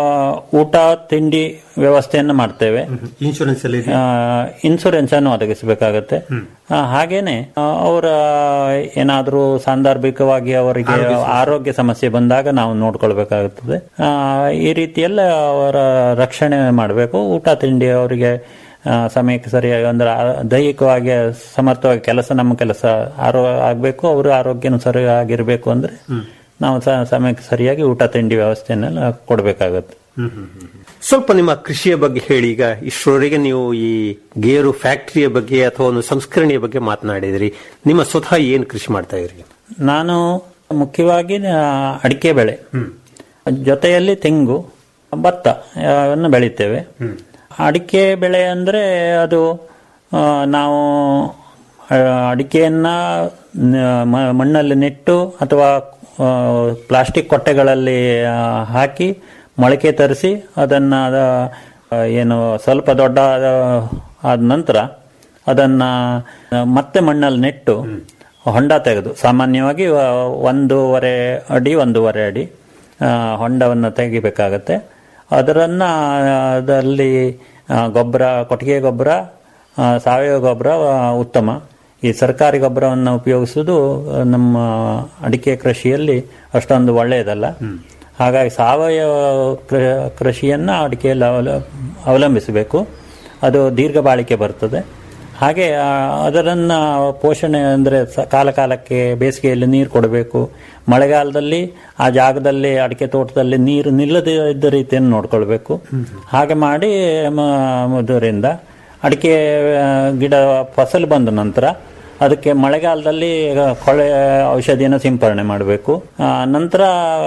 Speaker 9: ಊಟ ತಿಂಡಿ ವ್ಯವಸ್ಥೆಯನ್ನು ಮಾಡ್ತೇವೆ
Speaker 8: ಇನ್ಶೂರೆನ್ಸ್ ಅಲ್ಲಿ
Speaker 9: ಇನ್ಸೂರೆನ್ಸ್ ಅನ್ನು ಒದಗಿಸಬೇಕಾಗತ್ತೆ ಆ, ಹಾಗೇನೆ ಆ, ಅವರ ಏನಾದರೂ ಸಾಂದರ್ಭಿಕವಾಗಿ ಅವರಿಗೆ ಆರೋಗ್ಯ ಸಮಸ್ಯೆ ಬಂದಾಗ ನಾವು ನೋಡ್ಕೊಳ್ಬೇಕಾಗುತ್ತದೆ ಆ, ಈ ರೀತಿಯೆಲ್ಲ ಅವರ ರಕ್ಷಣೆ ಮಾಡಬೇಕು ಊಟ ತಿಂಡಿ ಅವರಿಗೆ ಆ, ಸಮಯಕ್ಕೆ ಸರಿಯಾಗಿ ಅಂದ್ರೆ ಆ- ದೈಹಿಕವಾಗಿ ಸಮರ್ಥವಾಗಿ ಕೆಲಸ ನಮ್ಮ ಕೆಲಸ ಆರೋ ಆಗ್ಬೇಕು ಅವರು ಆರೋಗ್ಯನೂ ಸರಿಯಾಗಿರ್ಬೇಕು ಅಂದ್ರೆ ನಾವು ಸ- ಸಮಯಕ್ಕೆ ಸರಿಯಾಗಿ ಊಟ ತಿಂಡಿ ವ್ಯವಸ್ಥೆಯನ್ನೆಲ್ಲ ಕೊಡಬೇಕಾಗತ್ತೆ
Speaker 8: ಸ್ವಲ್ಪ ನಿಮ್ಮ ಕೃಷಿಯ ಬಗ್ಗೆ ಹೇಳಿ ಈಗ ಇಷ್ಟರವರೆಗೆ ನೀವು ಈ ಗೇರು ಫ್ಯಾಕ್ಟರಿಯ ಬಗ್ಗೆ ಅಥವಾ ಒಂದು ಸಂಸ್ಕರಣೆಯ ಬಗ್ಗೆ ಮಾತನಾಡಿದ್ರಿ ನಿಮ್ಮ ಸ್ವತಃ ಏನ್ ಕೃಷಿ ಮಾಡ್ತಾ ಇದ್ರಿ
Speaker 9: ನಾನು ಮುಖ್ಯವಾಗಿ ಆ, ಅಡಿಕೆ ಬೆಳೆ ಜೊತೆಯಲ್ಲಿ ತೆಂಗು ಭತ್ತ ಆ, ವನ್ನು ಬೆಳಿತೇವೆ ಅಡಿಕೆ ಬೆಳೆ ಅಂದ್ರೆ ಅದು ಆ, ನಾವು ಆ, ಅಡಿಕೆಯನ್ನ ನ- ಮ- ಮಣ್ಣಲ್ಲಿ ನೆಟ್ಟು ಅಥವಾ ಆ, ಪ್ಲಾಸ್ಟಿಕ್ ಕೊಟ್ಟೆಗಳಲ್ಲಿ ಆ, ಹಾಕಿ ಮೊಳಕೆ ತರಿಸಿ ಅದನ್ನ ಅದ, ಆ, ಏನು ಸ್ವಲ್ಪ ದೊಡ್ಡ ಆದ ನಂತರ ಅದನ್ನ ಆ, ಮತ್ತೆ ಮಣ್ಣಲ್ಲಿ ನೆಟ್ಟು ಹೊಂಡ ತೆಗೆದು ಸಾಮಾನ್ಯವಾಗಿ ಆ, ಒಂದೂವರೆ ಅಡಿ ಒಂದೂವರೆ ಅಡಿ ಆ, ಹೊಂಡವನ್ನು ತೆಗಿಬೇಕಾಗತ್ತೆ ಅದರನ್ನ ಆ, ಅದರಲ್ಲಿ ಆ, ಗೊಬ್ಬರ ಕೊಟ್ಟಿಗೆ ಗೊಬ್ಬರ ಆ, ಸಾವಯವ ಗೊಬ್ಬರ ಆ, ಉತ್ತಮ ಈ ಸರ್ಕಾರಿ ಗೊಬ್ಬರವನ್ನು ಉಪಯೋಗಿಸುವುದು ಆ, ನಮ್ಮ ಅಡಿಕೆ ಕೃಷಿಯಲ್ಲಿ ಅಷ್ಟೊಂದು ಒಳ್ಳೆಯದಲ್ಲ ಹಾಗಾಗಿ ಸಾವಯವ ಕೃ- ಕೃಷಿಯನ್ನ ಅಡಿಕೆಯಲ್ಲಿ ಅವಲ- ಅವಲಂಬಿಸಬೇಕು ಅದು ದೀರ್ಘ ಬಾಳಿಕೆ ಬರ್ತದೆ ಹಾಗೆ ಆ, ಅದರನ್ನ ಪೋಷಣೆ ಅಂದ್ರೆ ಸ- ಕಾಲ ಕಾಲಕ್ಕೆ ಬೇಸಿಗೆಯಲ್ಲಿ ನೀರು ಕೊಡಬೇಕು ಮಳೆಗಾಲದಲ್ಲಿ ಆ ಜಾಗದಲ್ಲಿ ಅಡಿಕೆ ತೋಟದಲ್ಲಿ ನೀರು ನಿಲ್ಲದೇ ಇದ್ದ ರೀತಿಯನ್ನು ನೋಡ್ಕೊಳ್ಬೇಕು ಹಾಗೆ ಮಾಡಿ ಮ- ಅದರಿಂದ ಅಡಿಕೆ ಆ, ಗಿಡ ಫಸಲು ಬಂದ ನಂತರ ಅದಕ್ಕೆ ಮಳೆಗಾಲದಲ್ಲಿ ಕೊಳೆ ಔಷಧಿಯನ್ನು ಸಿಂಪರಣೆ ಮಾಡಬೇಕು ನಂತರ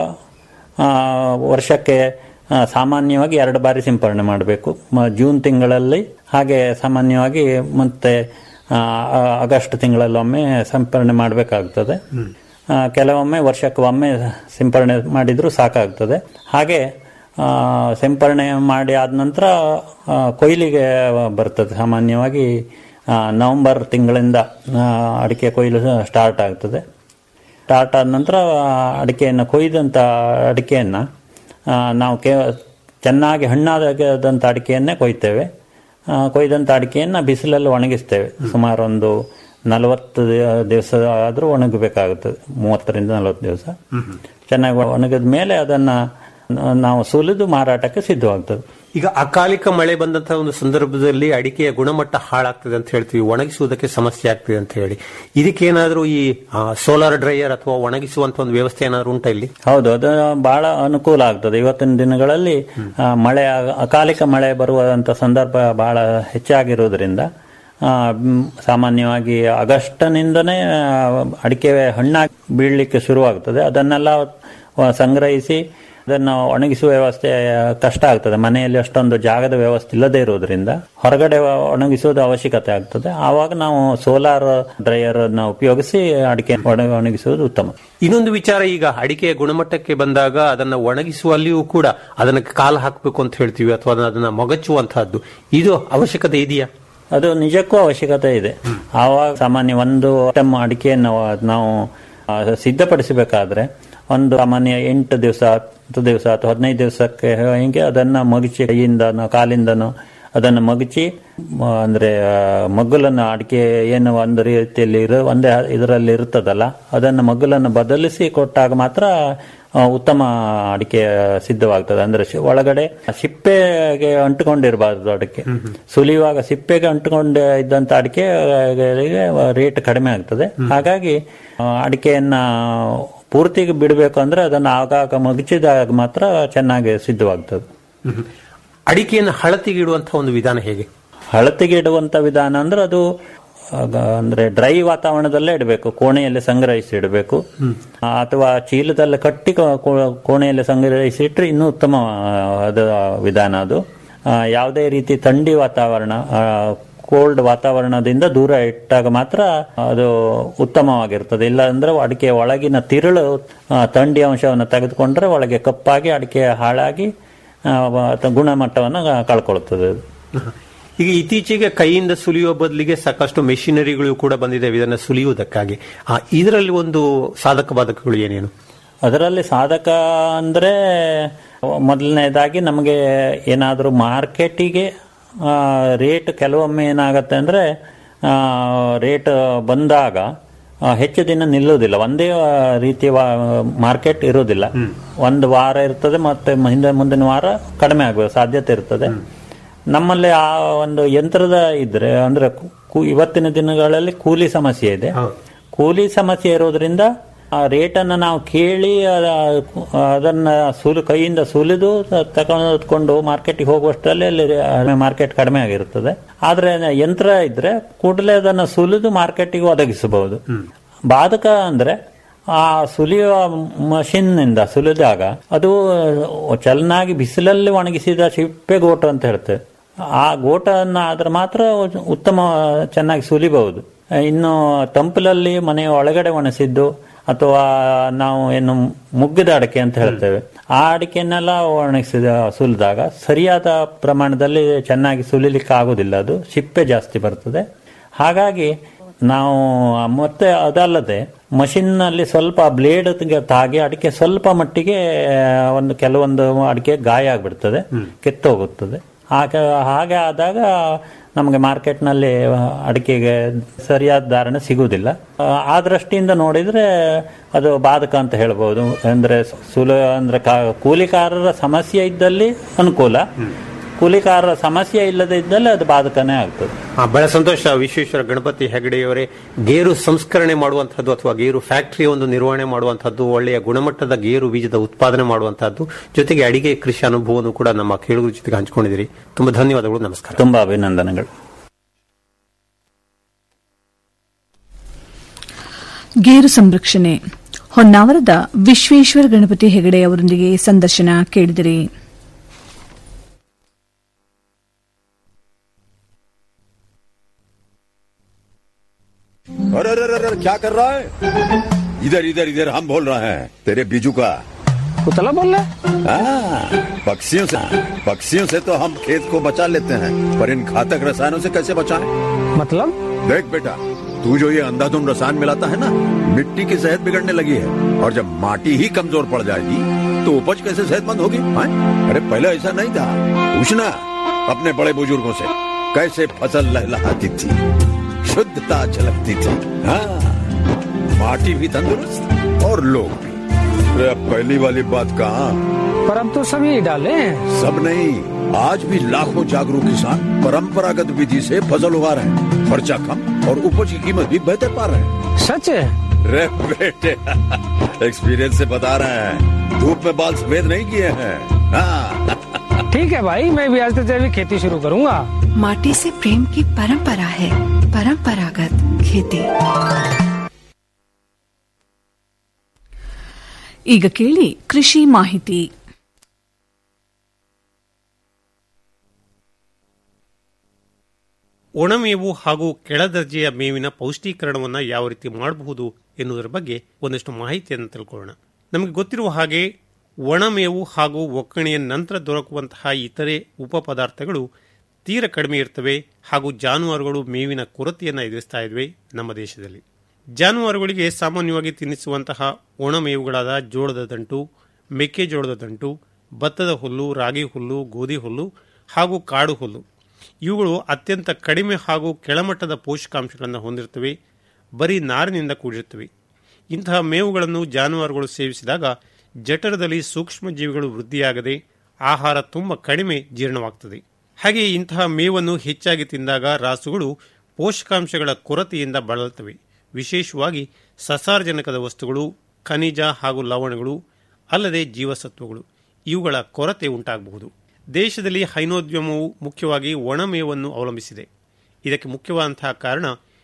Speaker 9: ಆ, ವರ್ಷಕ್ಕೆ ಆ, ಸಾಮಾನ್ಯವಾಗಿ ಎರಡು ಬಾರಿ ಸಿಂಪರಣೆ ಮಾಡಬೇಕು ಜೂನ್ ತಿಂಗಳಲ್ಲಿ ಹಾಗೆ ಸಾಮಾನ್ಯವಾಗಿ ಮತ್ತೆ ಆ, ಆ, ಆಗಸ್ಟ್ ತಿಂಗಳಲ್ಲೊಮ್ಮೆ ಸಿಂಪರಣೆ ಮಾಡಬೇಕಾಗ್ತದೆ ಆ, ಕೆಲವೊಮ್ಮೆ ವರ್ಷಕ್ಕೆ ಒಮ್ಮೆ ಸಿಂಪರಣೆ ಮಾಡಿದರೂ ಸಾಕಾಗ್ತದೆ ಹಾಗೆ ಆ, ಸಿಂಪರಣೆ ಮಾಡಿ ಆದ ನಂತರ ಆ, ಕೊಯ್ಲಿಗೆ ಬರ್ತದೆ ಸಾಮಾನ್ಯವಾಗಿ ಆ, ನವೆಂಬರ್ ತಿಂಗಳಿಂದ ಆ, ಅಡಿಕೆ ಕೊಯ್ಲು ಸ್ಟಾರ್ಟ್ ಆಗ್ತದೆ ಸ್ಟಾರ್ಟ್ ಆದ ನಂತರ ಅಡಿಕೆಯನ್ನು ಕೊಯ್ದಂಥ ಅಡಿಕೆಯನ್ನು ನಾವು ಕೇ ಚೆನ್ನಾಗಿ ಹಣ್ಣಾದಂಥ ಅಡಿಕೆಯನ್ನೇ ಕೊಯ್ತೇವೆ ಆ, ಕೊಯ್ದಂಥ ಅಡಿಕೆಯನ್ನು ಬಿಸಿಲಲ್ಲಿ ಒಣಗಿಸ್ತೇವೆ ಸುಮಾರು ಒಂದು ನಲವತ್ತು ದಿವಸ ಆದರೂ ಒಣಗಬೇಕಾಗುತ್ತದೆ ಮೂವತ್ತರಿಂದ ನಲವತ್ತು ದಿವಸ ಚೆನ್ನಾಗಿ ಒಣಗಿದ ಮೇಲೆ ಅದನ್ನು ನಾವು ಸುಲಿದು ಮಾರಾಟಕ್ಕೆ ಸಿದ್ಧವಾಗ್ತದೆ
Speaker 8: ಈಗ ಅಕಾಲಿಕ ಮಳೆ ಬಂದಂತಹ ಒಂದು ಸಂದರ್ಭದಲ್ಲಿ ಅಡಿಕೆಯ ಗುಣಮಟ್ಟ ಹಾಳಾಗ್ತದೆ ಅಂತ ಹೇಳ್ತೀವಿ ಒಣಗಿಸುವುದಕ್ಕೆ ಸಮಸ್ಯೆ ಆಗ್ತದೆ ಅಂತ ಹೇಳಿ ಇದಕ್ಕೇನಾದ್ರೂ ಈ ಸೋಲಾರ್ ಡ್ರೈಯರ್ ಅಥವಾ ಒಣಗಿಸುವಂತ ಒಂದು ವ್ಯವಸ್ಥೆ ಏನಾದ್ರು ಉಂಟಾ ಇಲ್ಲಿ
Speaker 9: ಹೌದು ಅದು ಬಹಳ ಅನುಕೂಲ ಆಗ್ತದೆ ಇವತ್ತಿನ ದಿನಗಳಲ್ಲಿ ಆ, ಮಳೆ ಆಗ- ಅಕಾಲಿಕ ಮಳೆ ಬರುವಂತ ಸಂದರ್ಭ ಬಹಳ ಹೆಚ್ಚಾಗಿರುವುದರಿಂದ ಆ, ಮ್, ಸಾಮಾನ್ಯವಾಗಿ ಆಗಸ್ಟ್ನಿಂದನೇ ಆ, ಅಡಿಕೆ ಹಣ್ಣಾಗಿ ಬೀಳಲಿಕ್ಕೆ ಶುರುವಾಗ್ತದೆ ಅದನ್ನೆಲ್ಲ ಆ, ಸಂಗ್ರಹಿಸಿ ಅದನ್ನು ಒಣಗಿಸುವ ವ್ಯವಸ್ಥೆ ಕಷ್ಟ ಆಗ್ತದೆ ಮನೆಯಲ್ಲಿ ಅಷ್ಟೊಂದು ಜಾಗದ ವ್ಯವಸ್ಥೆ ಇಲ್ಲದೆ ಇರುವುದರಿಂದ ಹೊರಗಡೆ ಒಣಗಿಸುವುದು ಅವಶ್ಯಕತೆ ಆಗ್ತದೆ ಆವಾಗ ನಾವು ಸೋಲಾರ್ ಡ್ರೈಯರ್ ಅನ್ನು ಉಪಯೋಗಿಸಿ ಅಡಿಕೆ ಒಣ- ಒಣಗಿಸುವುದು ಉತ್ತಮ
Speaker 8: ಇನ್ನೊಂದು ವಿಚಾರ ಈಗ ಅಡಿಕೆಯ ಗುಣಮಟ್ಟಕ್ಕೆ ಬಂದಾಗ ಅದನ್ನ ಒಣಗಿಸುವಲ್ಲಿಯೂ ಕೂಡ ಅದನ್ನ ಕಾಲು ಹಾಕಬೇಕು ಅಂತ ಹೇಳ್ತೀವಿ ಅಥವಾ ಅದನ್ನ ಮೊಗಚುವಂತಹದ್ದು ಇದು ಅವಶ್ಯಕತೆ ಇದೆಯಾ
Speaker 9: ಅದು ನಿಜಕ್ಕೂ ಅವಶ್ಯಕತೆ ಇದೆ ಆವಾಗ ಸಾಮಾನ್ಯ ಒಂದು ಐಟಮ್ ಅಡಿಕೆಯನ್ನು ನಾವು ಆ, ಸಿದ್ಧಪಡಿಸಬೇಕಾದ್ರೆ ಒಂದು ಸಾಮಾನ್ಯ ಎಂಟು ದಿವಸ ಹತ್ತು ದಿವಸ ಅಥವಾ ಹದಿನೈದು ದಿವಸಕ್ಕೆ ಹಿಂಗೆ ಅದನ್ನ ಮಗುಚಿ ಕೈಯಿಂದನೋ ಕಾಲಿಂದನೋ ಅದನ್ನು ಮಗುಚಿ ಮ- ಅಂದ್ರೆ ಆ, ಮಗ್ಗುಲನ್ನು ಅಡಿಕೆ ಏನು ಒಂದು ರೀತಿಯಲ್ಲಿ ಇರೋ ಒಂದೇ ಇದರಲ್ಲಿ ಇರುತ್ತದಲ್ಲ ಅದನ್ನು ಮಗ್ಗುಲನ್ನು ಬದಲಿಸಿ ಕೊಟ್ಟಾಗ ಮಾತ್ರ ಆ, ಉತ್ತಮ ಅಡಿಕೆ ಸಿದ್ಧವಾಗ್ತದೆ ಅಂದ್ರೆ ಶಿ- ಒಳಗಡೆ ಸಿಪ್ಪೆಗೆ ಅಂಟುಕೊಂಡಿರಬಾರ್ದು ಅಡಿಕೆ ಸುಲಿಯುವಾಗ ಸಿಪ್ಪೆಗೆ ಅಂಟುಕೊಂಡು ಇದ್ದಂತ ಅಡಿಕೆ ರೇಟ್ ಕಡಿಮೆ ಆಗ್ತದೆ ಹಾಗಾಗಿ ಆ, ಅಡಿಕೆಯನ್ನ ಪೂರ್ತಿಗೆ ಬಿಡಬೇಕು ಅಂದ್ರೆ ಅದನ್ನು ಆಗಾಗ ಮಗುಚಿದಾಗ ಮಾತ್ರ ಚೆನ್ನಾಗಿ ಸಿದ್ಧವಾಗ್ತದೆ
Speaker 8: ಅಡಿಕೆಯನ್ನು ಹಳತಿಗಿಡುವಂತಹ ಒಂದು ವಿಧಾನ ಹೇಗೆ
Speaker 9: ಹಳತೆಗೆ ಇಡುವಂತ ವಿಧಾನ ಅಂದ್ರೆ ಅದು ಆಗ ಅಂದ್ರೆ ಡ್ರೈ ವಾತಾವರಣದಲ್ಲೇ ಇಡಬೇಕು ಕೋಣೆಯಲ್ಲಿ ಸಂಗ್ರಹಿಸಿ ಇಡಬೇಕು ಆ, ಅಥವಾ ಚೀಲದಲ್ಲಿ ಕಟ್ಟಿ ಕೋ- ಕೋ- ಕೋಣೆಯಲ್ಲಿ ಸಂಗ್ರಹಿಸಿ ಇಟ್ಟರೆ ಇನ್ನೂ ಉತ್ತಮ ಅದ ವಿಧಾನ ಅದು ಆ, ಯಾವುದೇ ರೀತಿ ಥಂಡಿ ವಾತಾವರಣ ಕೋಲ್ಡ್ ವಾತಾವರಣದಿಂದ ದೂರ ಇಟ್ಟಾಗ ಮಾತ್ರ ಅದು ಉತ್ತಮವಾಗಿರ್ತದೆ ಇಲ್ಲ ಅಂದ್ರೆ ಅಡಿಕೆ ಒಳಗಿನ ತಿರುಳು ಆ, ಥಂಡಿ ಅಂಶವನ್ನು ತೆಗೆದುಕೊಂಡ್ರೆ ಒಳಗೆ ಕಪ್ಪಾಗಿ ಅಡಿಕೆ ಹಾಳಾಗಿ ಆ, ವ- ಗುಣಮಟ್ಟವನ್ನು ಕಳ್ಕೊಳ್ತದೆ ಅದು
Speaker 8: ಈಗ ಇತ್ತೀಚೆಗೆ ಕೈಯಿಂದ ಸುಲಿಯುವ ಬದಲಿಗೆ ಸಾಕಷ್ಟು ಮೆಷಿನರಿಗಳು ಕೂಡ ಬಂದಿದೆ ಇದನ್ನು ಸುಲಿಯುವುದಕ್ಕಾಗಿ ಆ, ಇದರಲ್ಲಿ ಒಂದು ಸಾಧಕ ಬಾಧಕಗಳು ಏನೇನು
Speaker 9: ಅದರಲ್ಲಿ ಸಾಧಕ ಅಂದ್ರೆ ಮೊದಲನೇದಾಗಿ ನಮಗೆ ಏನಾದರೂ ಮಾರ್ಕೆಟಿಗೆ ರೇಟ್ ಕೆಲವೊಮ್ಮೆ ಏನಾಗುತ್ತೆ ಅಂದ್ರೆ ರೇಟ್ ಬಂದಾಗ ಆ, ಹೆಚ್ಚು ದಿನ ನಿಲ್ಲುವುದಿಲ್ಲ ಒಂದೇ ಆ, ರೀತಿಯ ಮಾರ್ಕೆಟ್ ಇರುವುದಿಲ್ಲ ಒಂದು ವಾರ ಇರ್ತದೆ ಮತ್ತೆ ಹಿಂದೆ ಮುಂದಿನ ವಾರ ಕಡಿಮೆ ಆಗುವ ಸಾಧ್ಯತೆ ಇರ್ತದೆ ನಮ್ಮಲ್ಲಿ ಆ ಒಂದು ಯಂತ್ರದ ಇದ್ರೆ ಅಂದ್ರೆ ಕು- ಇವತ್ತಿನ ದಿನಗಳಲ್ಲಿ ಕೂಲಿ ಸಮಸ್ಯೆ ಇದೆ ಕೂಲಿ ಸಮಸ್ಯೆ ಇರೋದ್ರಿಂದ ಆ ರೇಟನ್ನು ನಾವು ಕೇಳಿ ಅದ- ಅದನ್ನ ಸುಲು ಕೈಯಿಂದ ಸುಲಿದು ತಗೊಂಡು ಮಾರ್ಕೆಟ್ಗೆ ಹೋಗುವಷ್ಟರಲ್ಲಿ ಅಲ್ಲಿ ಮಾರ್ಕೆಟ್ ಕಡಿಮೆ ಆಗಿರುತ್ತದೆ ಆದ್ರೆ ಯಂತ್ರ ಇದ್ರೆ ಕೂಡಲೇ ಅದನ್ನು ಸುಲಿದು ಮಾರ್ಕೆಟಿಗೆ ಒದಗಿಸಬಹುದು ಬಾಧಕ ಅಂದ್ರೆ ಆ ಸುಲಿಯುವ ಮಷಿನ್ ನಿಂದ ಸುಲಿದಾಗ ಅದು ಚೆನ್ನಾಗಿ ಬಿಸಿಲಲ್ಲಿ ಒಣಗಿಸಿದ ಸಿಪ್ಪೆ ಗೋಟು ಅಂತ ಹೇಳ್ತೇವೆ ಆ ಗೋಟನ್ನ ಆದ್ರೆ ಮಾತ್ರ ಉತ್ತಮ ಚೆನ್ನಾಗಿ ಸುಲಿಬಹುದು ಇನ್ನು ತಂಪಲಲ್ಲಿ ಮನೆಯ ಒಳಗಡೆ ಒಣಸಿದ್ದು ಅಥವಾ ನಾವು ಏನು ಮುಗ್ಗದ ಅಡಿಕೆ ಅಂತ ಹೇಳ್ತೇವೆ ಆ ಅಡಿಕೆನೆಲ್ಲ ಒಣಗಿಸಿದ ಸುಲಿದಾಗ ಸರಿಯಾದ ಪ್ರಮಾಣದಲ್ಲಿ ಚೆನ್ನಾಗಿ ಸುಲಿಲಿಕ್ಕೆ ಆಗೋದಿಲ್ಲ ಅದು ಸಿಪ್ಪೆ ಜಾಸ್ತಿ ಬರ್ತದೆ ಹಾಗಾಗಿ ನಾವು ಮತ್ತೆ ಅದಲ್ಲದೆ ಮಷಿನ್ ನಲ್ಲಿ ಸ್ವಲ್ಪ ಬ್ಲೇಡ್ ತಾಗಿ ಅಡಿಕೆ ಸ್ವಲ್ಪ ಮಟ್ಟಿಗೆ ಒಂದು ಕೆಲವೊಂದು ಅಡಿಕೆ ಗಾಯ ಆಗ್ಬಿಡ್ತದೆ ಕೆತ್ತೋಗುತ್ತದೆ ಹಾಗೆ ಹಾಗೆ ಆದಾಗ ನಮಗೆ ಮಾರ್ಕೆಟ್ನಲ್ಲಿ ಅಡಿಕೆಗೆ ಸರಿಯಾದ ಧಾರಣೆ ಸಿಗುವುದಿಲ್ಲ ಆ, ಆ ದೃಷ್ಟಿಯಿಂದ ನೋಡಿದ್ರೆ ಅದು ಬಾಧಕ ಅಂತ ಹೇಳ್ಬೋದು ಅಂದ್ರೆ ಸುಲ ಅಂದ್ರೆ ಕಾ- ಕೂಲಿಕಾರರ ಸಮಸ್ಯೆ ಇದ್ದಲ್ಲಿ ಅನುಕೂಲ ಕೂಲಿಕಾರರ ಸಮಸ್ಯೆ ಇಲ್ಲದೆ ಇದ್ದಲ್ಲಿ ಅದು ಬಾಧಕನೇ ಆಗ್ತದೆ
Speaker 8: ಆ, ಬಹಳ ಸಂತೋಷ ವಿಶ್ವೇಶ್ವರ ಗಣಪತಿ ಹೆಗಡೆಯವರೇ ಗೇರು ಸಂಸ್ಕರಣೆ ಮಾಡುವಂತಹದ್ದು ಅಥವಾ ಗೇರು ಫ್ಯಾಕ್ಟರಿ ಒಂದು ನಿರ್ವಹಣೆ ಮಾಡುವಂತಹದ್ದು ಒಳ್ಳೆಯ ಗುಣಮಟ್ಟದ ಗೇರು ಬೀಜದ ಉತ್ಪಾದನೆ ಮಾಡುವಂತಹದ್ದು ಜೊತೆಗೆ ಅಡಿಗೆ ಕೃಷಿ ಅನುಭವವನ್ನು ಕೂಡ ನಮ್ಮ ಕೇಳುಗರ ಜೊತೆಗೆ ಹಂಚಿಕೊಂಡಿದ್ದೀರಿ ತುಂಬಾ ಧನ್ಯವಾದಗಳು ನಮಸ್ಕಾರ
Speaker 9: ತುಂಬಾ ಅಭಿನಂದನೆಗಳು
Speaker 1: ಗೇರು ಸಂರಕ್ಷಣೆ ಹೊನ್ನಾವರದ ವಿಶ್ವೇಶ್ವರ ಗಣಪತಿ ಹೆಗಡೆ ಅವರೊಂದಿಗೆ ಸಂದರ್ಶನ ಕೇಳಿದಿರಿ
Speaker 10: अरे अरे अरे अरे, क्या कर रहा है इधर इधर इधर हम बोल रहे हैं तेरे बीजू का
Speaker 11: पुतला बोल रहा
Speaker 10: हाँ, पक्षियों से पक्षियों से तो हम खेत को बचा लेते हैं पर इन घातक रसायनों से कैसे बचाएं?
Speaker 11: मतलब
Speaker 10: देख बेटा तू जो ये अंधाधुंध रसायन मिलाता है ना मिट्टी की सेहत बिगड़ने लगी है और जब माटी ही कमजोर पड़ जाएगी तो उपज कैसे सेहतमंद होगी हाँ? अरे पहले ऐसा नहीं था पूछना अपने बड़े बुजुर्गों से कैसे फसल लहलहाती थी शुद्धता झलकती थी हाँ माटी भी तंदुरुस्त और लोग भी अरे अब पहली वाली बात कहाँ
Speaker 11: पर अब तो सभी डाले हैं
Speaker 10: सब नहीं आज भी लाखों जागरूक किसान परंपरागत विधि से फसल उगा रहे हैं खर्चा कम और उपज की कीमत भी बेहतर पा रहे हैं
Speaker 11: सच है
Speaker 10: रे बेटे एक्सपीरियंस से बता रहे हैं धूप में बाल सफेद नहीं किए हैं हाँ
Speaker 11: ठीक है भाई मैं भी आज से जैविक खेती शुरू करूंगा
Speaker 12: माटी से प्रेम की परंपरा है परंपरागत खेती
Speaker 1: ಈಗ ಕೇಳಿ ಕೃಷಿ ಮಾಹಿತಿ
Speaker 8: ಒಣಮೇವು ಹಾಗೂ ಕೆಳದರ್ಜೆಯ ಮೇವಿನ ಪೌಷ್ಟೀಕರಣವನ್ನು ಯಾವ ರೀತಿ ಮಾಡಬಹುದು ಎನ್ನುವುದರ ಬಗ್ಗೆ ಒಂದಷ್ಟು ಮಾಹಿತಿಯನ್ನು ತಿಳ್ಕೊಳ್ಳೋಣ ನಮಗೆ ಗೊತ್ತಿರುವ ಹಾಗೆ ಒಣಮೇವು ಹಾಗೂ ಒಕ್ಕಣೆಯ ನಂತರ ದೊರಕುವಂತಹ ಇತರೆ ಉಪ ಪದಾರ್ಥಗಳು ತೀರ ಕಡಿಮೆ ಇರ್ತವೆ ಹಾಗೂ ಜಾನುವಾರುಗಳು ಮೇವಿನ ಕೊರತೆಯನ್ನು ಎದುರಿಸ್ತಾ ಇದ್ವೆ ನಮ್ಮ ದೇಶದಲ್ಲಿ ಜಾನುವಾರುಗಳಿಗೆ ಸಾಮಾನ್ಯವಾಗಿ ತಿನ್ನಿಸುವಂತಹ ಒಣಮೇವುಗಳಾದ ಜೋಳದ ದಂಟು ಮೆಕ್ಕೆಜೋಳದ ದಂಟು ಭತ್ತದ ಹುಲ್ಲು ರಾಗಿ ಹುಲ್ಲು ಗೋಧಿ ಹುಲ್ಲು ಹಾಗೂ ಕಾಡು ಹುಲ್ಲು ಇವುಗಳು ಅತ್ಯಂತ ಕಡಿಮೆ ಹಾಗೂ ಕೆಳಮಟ್ಟದ ಪೋಷಕಾಂಶಗಳನ್ನು ಹೊಂದಿರುತ್ತವೆ ಬರೀ ನಾರಿನಿಂದ ಕೂಡಿರುತ್ತವೆ ಇಂತಹ ಮೇವುಗಳನ್ನು ಜಾನುವಾರುಗಳು ಸೇವಿಸಿದಾಗ ಜಠರದಲ್ಲಿ ಸೂಕ್ಷ್ಮ ಜೀವಿಗಳು ವೃದ್ಧಿಯಾಗದೆ ಆಹಾರ ತುಂಬ ಕಡಿಮೆ ಜೀರ್ಣವಾಗ್ತದೆ ಹಾಗೆ ಇಂತಹ ಮೇವನ್ನು ಹೆಚ್ಚಾಗಿ ತಿಂದಾಗ ರಾಸುಗಳು ಪೋಷಕಾಂಶಗಳ ಕೊರತೆಯಿಂದ ಬಳಲ್ತವೆ ವಿಶೇಷವಾಗಿ ಸಸಾರಜನಕದ ವಸ್ತುಗಳು ಖನಿಜ ಹಾಗೂ ಲವಣಗಳು ಅಲ್ಲದೆ ಜೀವಸತ್ವಗಳು ಇವುಗಳ ಕೊರತೆ ಉಂಟಾಗಬಹುದು ದೇಶದಲ್ಲಿ ಹೈನೋದ್ಯಮವು ಮುಖ್ಯವಾಗಿ ಒಣಮೇವನ್ನು ಅವಲಂಬಿಸಿದೆ ಇದಕ್ಕೆ ಮುಖ್ಯವಾದಂತಹ ಕಾರಣ